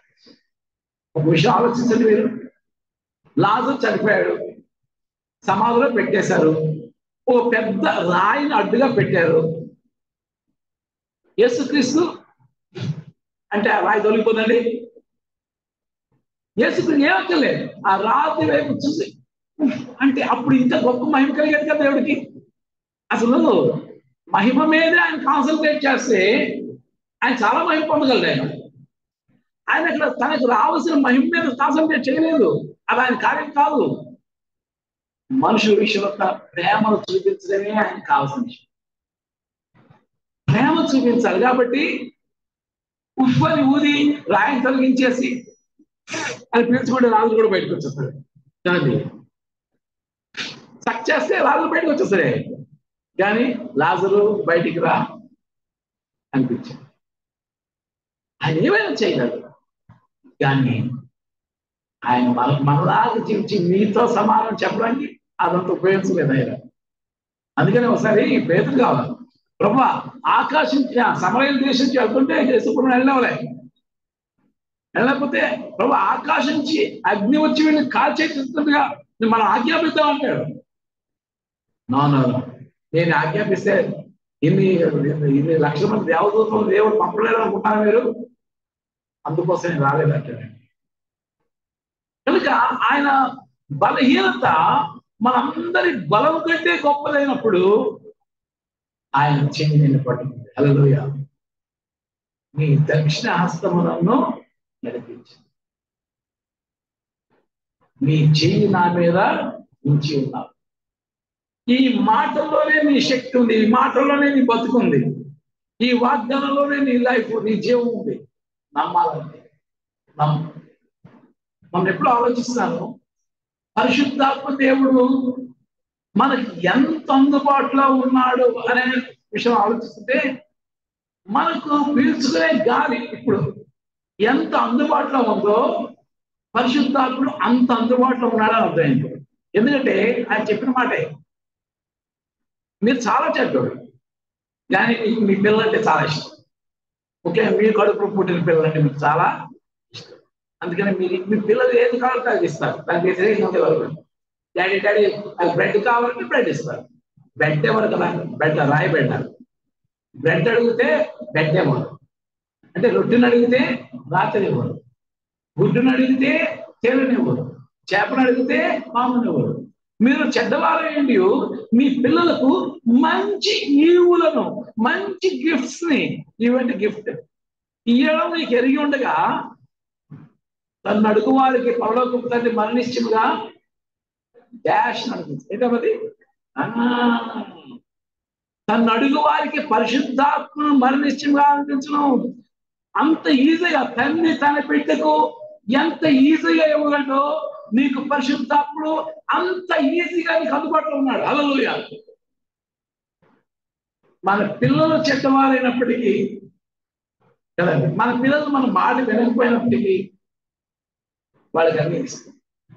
ఒక విషయం ఆలోచించండి మీరు లాజు చనిపోయాడు సమాధిలో పెట్టేశారు ఓ పెద్ద రాయిని అడ్డుగా పెట్టారు యేసుక్రీస్తు అంటే ఆ రాయి తొలిగిపోదండి యేసుక్రీస్తు ఏమక్కర్లేదు ఆ రాతి వైపు చూసి ఉఫ్ అంటే అప్పుడు ఇంకా గొప్ప మహిమ కలిగేది కదా దేవుడికి అసలు మహిమ మీదే ఆయన కాన్సన్ట్రేట్ చేస్తే ఆయన చాలా మహిమ పొందగలడు ఆయన ఆయన అక్కడ తనకు రావాల్సిన మహిమ మీద కాన్సన్ట్రేట్ చేయలేదు అది ఆయన కార్యం కాదు మనుషుల విషయంలో తన ప్రేమను చూపించడమే ఆయన కావాల్సిన విషయం ప్రేమ చూపించాలి కాబట్టి ఉప్పని ఊది రాయిని తొలగించేసి అని పీల్చుకుంటే రాజు కూడా బయటకు వచ్చేస్తాడు కానీ సక్ చేస్తే రాజు బయటకు వచ్చేస్తాడే కానీ లాజరు బయటికి రా అనిపించాడు ఆయన ఏమైనా చేయగలడు కానీ ఆయన మన మనలాగా జీవించి మీతో సమానం చెప్పడానికి అదంత ఉపయోగించలేదు ఆయన అందుకని ఒకసారి పేదలు కావాలి ప్రభా ఆకాశం సమరయ దేశం నుంచి వెళ్తుంటే చేసుకుని వెళ్ళవలే వెళ్ళకపోతే ప్రభు ఆకాశం నుంచి అగ్ని వచ్చి వీళ్ళని కాల్చేస్తుందిగా మనం ఆజ్ఞాపిద్దాం అంటాడు నో నో నేను ఆజ్ఞాపిస్తే ఇన్ని ఇన్ని లక్షల మంది దేవదూతలు దేవుడు పంపలేదు అనుకుంటాను మీరు అందుకోసం నేను రాలేదంటాడు కనుక ఆయన బలహీనత మనందరి బలం కంటే గొప్పదైనప్పుడు ఆయన చెయ్యి నిన్ను పట్టుకుంది హలోయ నీ దక్షిణ హస్తములను నడిపించింది నీ చెయ్యి నా మీద ఉంచి ఉన్నావు ఈ మాటల్లోనే నీ శక్తి ఉంది ఈ మాటల్లోనే నీ బతుకుంది ఈ వాగ్దానంలోనే నీ లైఫ్ నీ జీవం ఉంది నమ్మాలంటే నమ్ము మనం ఎప్పుడు ఆలోచిస్తున్నాను పరిశుద్ధాత్మ దేవుడు మనకి ఎంత అందుబాటులో ఉన్నాడు అనే విషయం ఆలోచిస్తుంటే మనకు పీల్చుకునే గాలి ఇప్పుడు ఎంత అందుబాటులో ఉందో పరిశుద్ధాత్ముడు అంత అందుబాటులో ఉన్నాడని అర్థమైంది ఎందుకంటే ఆయన చెప్పిన మాటే మీరు చాలా చెడ్డోడు కానీ మీకు మీ పిల్లలంటే చాలా ఇష్టం ఓకే మీ కడుపు పుట్టిన పిల్లలంటే మీకు చాలా ఇష్టం అందుకని మీరు మీ పిల్లలు ఏది కావాలంటే అది ఇస్తారు దానికి వ్యతిరేకంగా ఎవరు డాడీ డాడీ అది బ్రెడ్ కావాలంటే బ్రెడ్ ఇస్తారు బెడ్ ఎవరు కదా బెడ్ రాయి బెడ్ బ్రెడ్ అడిగితే బెడ్ ఇవ్వరు అంటే రొట్టెని అడిగితే రాత్రి ఇవ్వరు గుడ్డును అడిగితే తేలినివ్వరు చేపను అడిగితే పామునివ్వరు మీరు చెడ్డవారేంటి మీ పిల్లలకు మంచి ఈవులను మంచి గిఫ్ట్స్ ని ఇవంటి గిఫ్ట్ ఇవ్వడం నీకు ఎరిగి ఉండగా తను అడుగు వారికి పరలోక తండ్రి మరణించముగా డాష్ అనిపించింది ఏంటది తను అడుగు వారికి పరిశుద్ధాత్మను మరణించముగా అనిపించను అంత ఈజీగా తండ్రి తన బిడ్డకు ఎంత ఈజీగా ఇవ్వగలడో నీకు పరిశుద్ధాత్ముడు అంత ఈజీగా నీకు అందుబాటులో ఉన్నాడు అలలోయ మన పిల్లలు చెడ్డవారైనప్పటికీ కదండి మన పిల్లలు మన మాట వినకపోయినప్పటికీ వాళ్ళకి అన్ని ఇస్తాం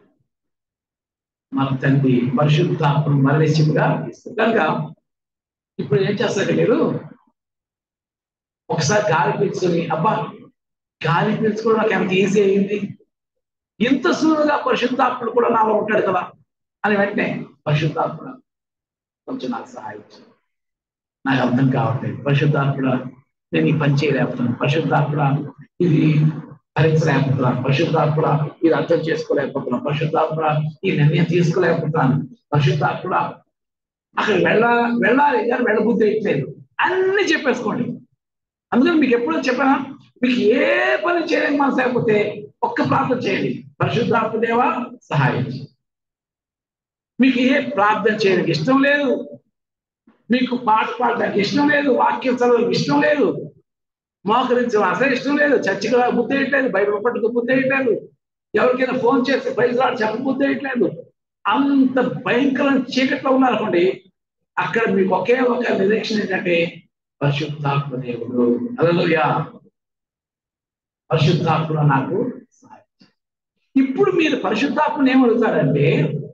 మన తండ్రి పరిశుద్ధాత్మను మరణించిగా ఇస్తాం కనుక ఇప్పుడు ఏం చేస్తారు మీరు ఒకసారి గాలి పీల్చుకొని అబ్బా గాలి పీల్చుకోవడం నాకు ఎంత ఈజీ అయింది ఇంత సులువుగా పరిశుద్ధాత్ముడు కూడా నాలో ఉంటాడు కదా అని వెంటనే పరిశుద్ధాత్ముడు కొంచెం నాకు సహాయం చేయి. నాకు అర్థం కావట్లేదు పరిశుద్ధాత్ముడ నేను ఈ పని చేయలేకపోతున్నాను పరిశుద్ధాత్ముడ ఇది భరించలేకపోతున్నాను పరిశుద్ధాత్ముడ ఇది అర్థం చేసుకోలేకపోతున్నాను పరిశుద్ధాత్ముడ ఈ నిర్ణయం తీసుకోలేకపోతున్నాను పరిశుద్ధాత్ముడ అక్కడ వెళ్ళ వెళ్ళాలి కానీ వెళ్ళబుద్ధి వేయట్లేదు అన్ని చెప్పేసుకోండి అందుకని మీకు ఎప్పుడో చెప్పానా మీకు ఏ పని చేయలేని మనసు అయిపోతే ఒక్క ప్రార్థన చేయండి పరిశుద్ధాత్మ దేవ సహాయం చేయి. మీకు ఏ ప్రార్థన చేయడానికి ఇష్టం లేదు మీకు పాట పాడడానికి ఇష్టం లేదు వాక్యం చదవడానికి ఇష్టం లేదు మోకరించడం అసలు ఇష్టం లేదు చర్చికి బుద్ధి వేయట్లేదు బైబిల్ పట్టుకు బుద్ధి వేయట్లేదు ఎవరికైనా ఫోన్ చేసి ప్రైజ్ రాడు చెప్ప బుద్ధి వేయట్లేదు అంత భయంకరమైన చీకట్లో ఉన్నారనుకోండి అక్కడ మీకు ఒకే ఒక నిరీక్షణ ఏంటంటే పరిశుద్ధాత్మ దేవుడు అలలుయా పరిశుద్ధాత్మ నాకు సహాయం చేయి. ఇప్పుడు మీరు పరిశుద్ధాత్మను ఏమడుగుతారంటే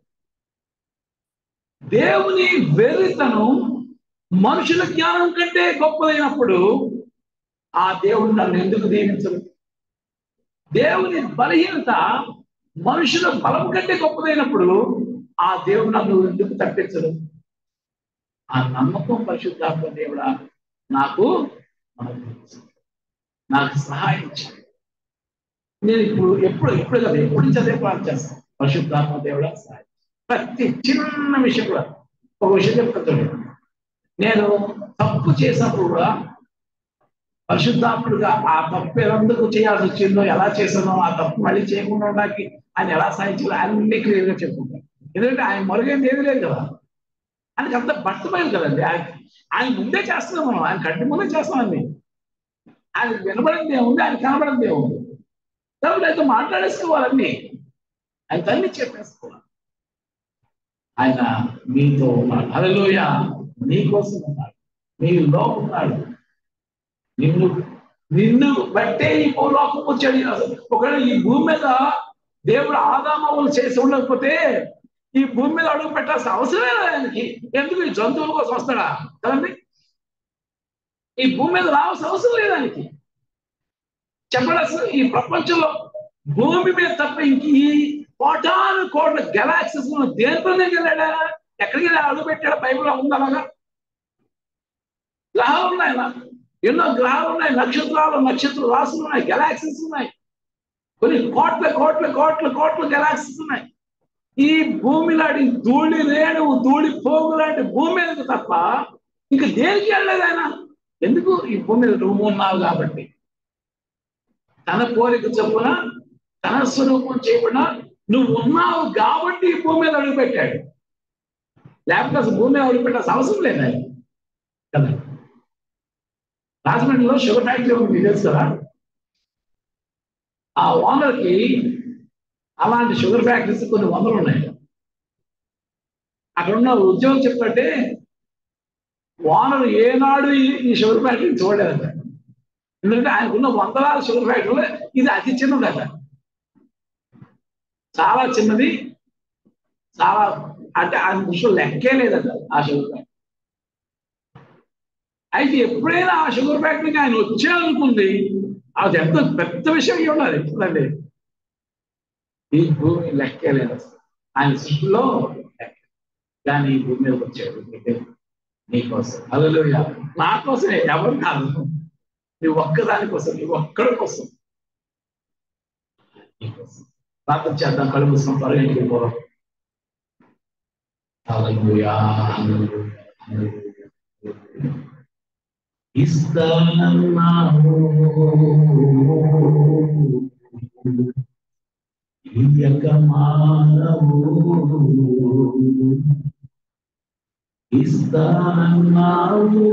దేవుని వెర్రితనం మనుషుల జ్ఞానం కంటే గొప్పదైనప్పుడు ఆ దేవుడు నన్ను ఎందుకు దీవించరు దేవుని బలహీనత మనుషుల బలం కంటే గొప్పదైనప్పుడు ఆ దేవుడు నన్ను ఎందుకు తప్పించడు ఆ నమ్మకం పరిశుద్ధాత్మ దేవుడా నాకు అనుగ్రహించు. నాకు సహాయం చేయి నేను ఇప్పుడు ఎప్పుడు ఎప్పుడు కదా ఎప్పుడు నుంచి అదే ప్రార్థన చేస్తాను పరిశుద్ధాత్మ దేవుడా సహాయం చేయి. ప్రతి చిన్న విషయం కూడా ఒక విషయం చెప్తాను నేను తప్పు చేసినప్పుడు కూడా పరిశుద్ధాత్ముడుగా ఆ తప్పు ఎందుకు చేయాల్సి వచ్చిందో ఎలా చేసానో ఆ తప్పు మళ్ళీ చేయకుండా ఉండడానికి ఆయన ఎలా సాధించాలో అన్ని క్లియర్ గా చెప్పుకుంటాను ఎందుకంటే ఆయన మరుగైంది ఏది లేదు కదా ఆయనకి అంత బట్టమైంది కదండి ఆయన ఆయన ముందే చేస్తున్నాం మనం ఆయన కంటి ముందే చేస్తాం అన్ని ఆయన వినబడింది ఏముంది ఆయన కనబడింది ఏముంది కాబట్టి అయితే మాట్లాడేసుకోవాలన్నీ ఆయన తల్లి చెప్పేసుకోవాలి ఆయన మీతో ఉన్నాడు అలలోయ నీ కోసం ఉన్నాడు నీలో ఉన్నాడు నిన్ను నిన్ను బట్టే ఈ భూలోకం వచ్చాడు అసలు ఒకవేళ ఈ భూమి మీద దేవుడు ఆదామవులు చేసి ఉండకపోతే ఈ భూమి మీద అడుగు పెట్టాల్సిన అవసరమే లేదు ఆయనకి ఎందుకు ఈ జంతువుల కోసం వస్తాడా కదండి ఈ భూమి మీద రావాల్సిన అవసరం లేదు ఆయనకి చెప్పండి అసలు ఈ ప్రపంచంలో భూమి మీద తప్ప ఇంక ఈ కోటాను కోట్ల గెలాక్సీస్ దేనితో వెళ్ళాడా ఎక్కడికి వెళ్ళి అడుగు పెట్టాడు బైబిల్లో ఉంది అలాగా గ్రహాలు ఉన్నాయి నా ఎన్నో గ్రహాలు ఉన్నాయి నక్షత్రాలు నక్షత్ర రాసులు ఉన్నాయి గెలాక్సీస్ ఉన్నాయి కొన్ని కోట్ల కోట్ల కోట్ల కోట్ల గెలాక్సీస్ ఉన్నాయి ఈ భూమి లాంటి ధూళి రేణువు ధూళి పోగు లాంటి భూమి మీదకి తప్ప ఇంక దేనికి వెళ్ళలేదు ఆయన ఎందుకు ఈ భూమి మీద నువ్వు ఉన్నావు కాబట్టి తన కోరిక చొప్పున తన స్వరూపం చేయకుండా నువ్వు ఉన్నావు కాబట్టి ఈ భూమి మీద అడుగు పెట్టాడు లేకపోతే అసలు భూమి మీద అడుగు పెట్టాల్సిన అవసరం లేదు ఆయన కదా రాజమండ్రిలో షుగర్ ఫ్యాక్టరీ ఉంది మీకు తెలుసు కదా ఆ ఓనర్కి అలాంటి షుగర్ ఫ్యాక్టరీస్ కొన్ని వందలు ఉన్నాయి అక్కడ ఉన్న ఉద్యోగం చెప్పంటే ఓనర్ ఏనాడు ఈ- ఈ షుగర్ ఫ్యాక్టరీ చూడలేదట ఎందుకంటే ఆయనకున్న వందలాది షుగర్ ఫ్యాక్టరీలో ఇది అతి చిన్నదట చాలా చిన్నది చాలా అంటే ఆయన దృష్టిలో లెక్కే లేదట ఆ షుగర్ ఫ్యాక్టరీ అయితే ఎప్పుడైనా ఆ షుగర్ ఫ్యాక్టరీకి ఆయన వచ్చేయాలనుకుంది అది ఎంత పెద్ద విషయం అయి ఉండాలి చూడండి ఈ భూమి లెక్కే లేదు అసలు. ఆయన సృష్టిలో లెక్క కానీ ఈ భూమి మీదకి వచ్చాడు నీకు నీకోసం అలలుయ నా కోసమే ఎవరు కాదు నువ్వు ఒక్కదాని కోసం నువ్వు ఒక్కడి కోసం నీకోసం ప్రార్థన చేద్దాం కళ్ళు మూసుకొని త్వరగా ఇంటికి పోదాం హల్లెలూయా, హల్లెలూయా, హల్లెలూయా. ఇస్తానన్నావు ఇయ్యక మానవు ఇస్తానన్నావు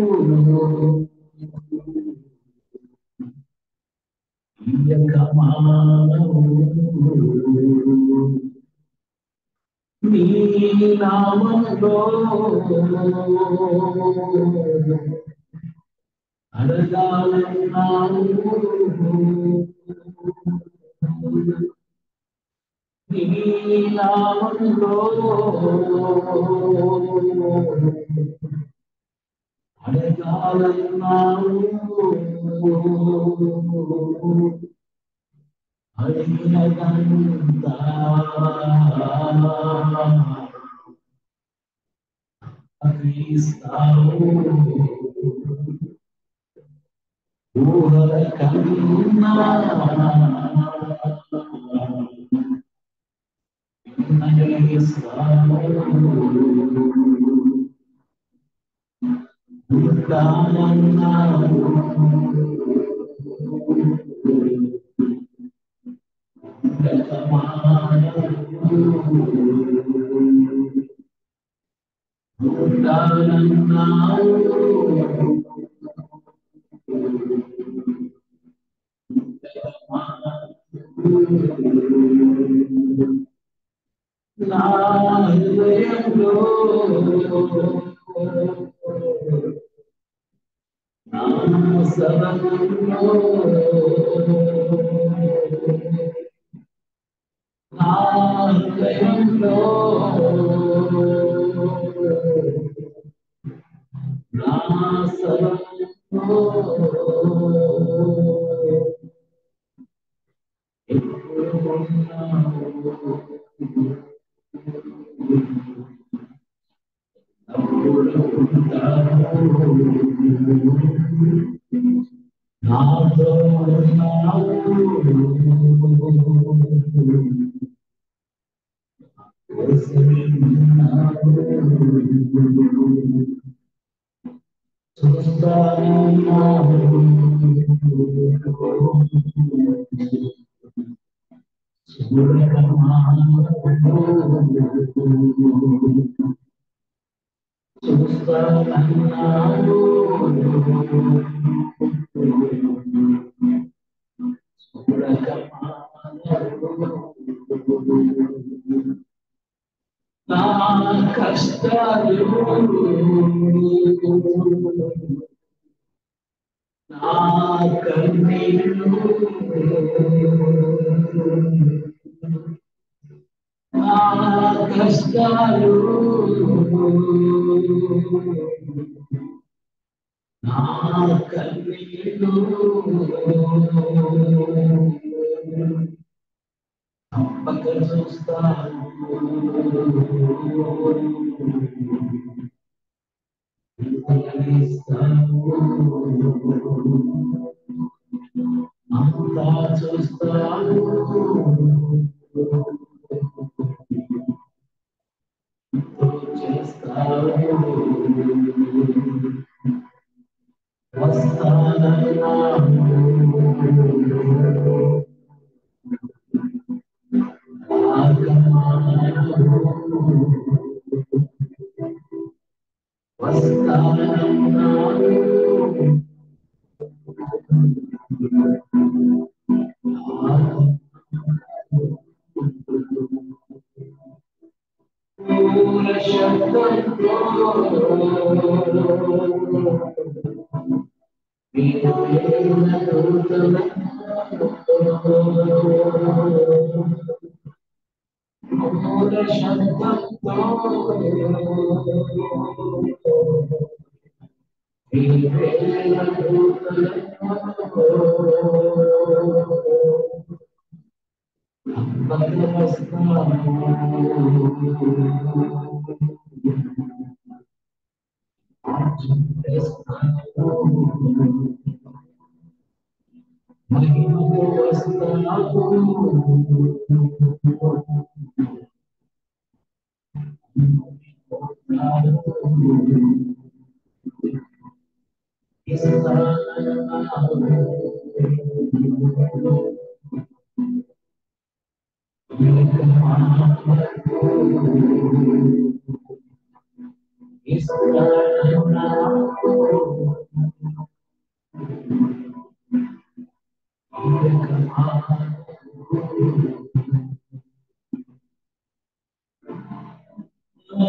ఇయ్యక మానవు నీ నామంలో అడగాలన్నావు నీ నామంలో అడగాలన్నావు అడిగినదంతా అర్పిస్తావు. ఊహల కన్నా విన్నగిస్తావు. ఉంటానన్నావు. నా హృదయంలో నా సరళంలో నా హృదయంలో నా సరళంలో ఎప్పుడు ఉన్నావు అప్పుడు ఉంటావు నాతో ఉన్నావు కోసమే ఉన్నావు నా కష్టాలు నా కన్నీళ్ళు నా కష్టాలు నా కన్నీళ్ళు తప్పక చూస్తాను అంతా చూస్తాను చేస్తాను వస్తానన్నాను మహిమతో వస్తాను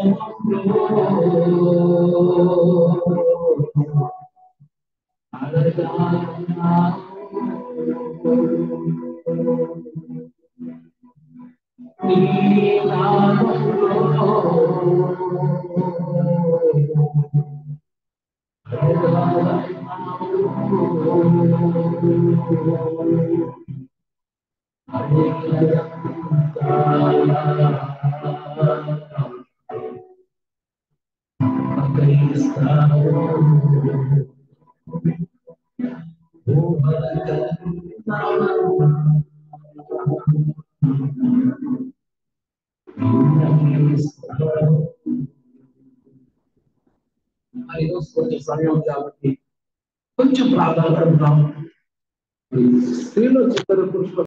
ఈరోజు కొంచెం సమయం కాబట్టి కొంచెం ప్రాధాన్యత స్త్రీలో చిత్తర పురుషుల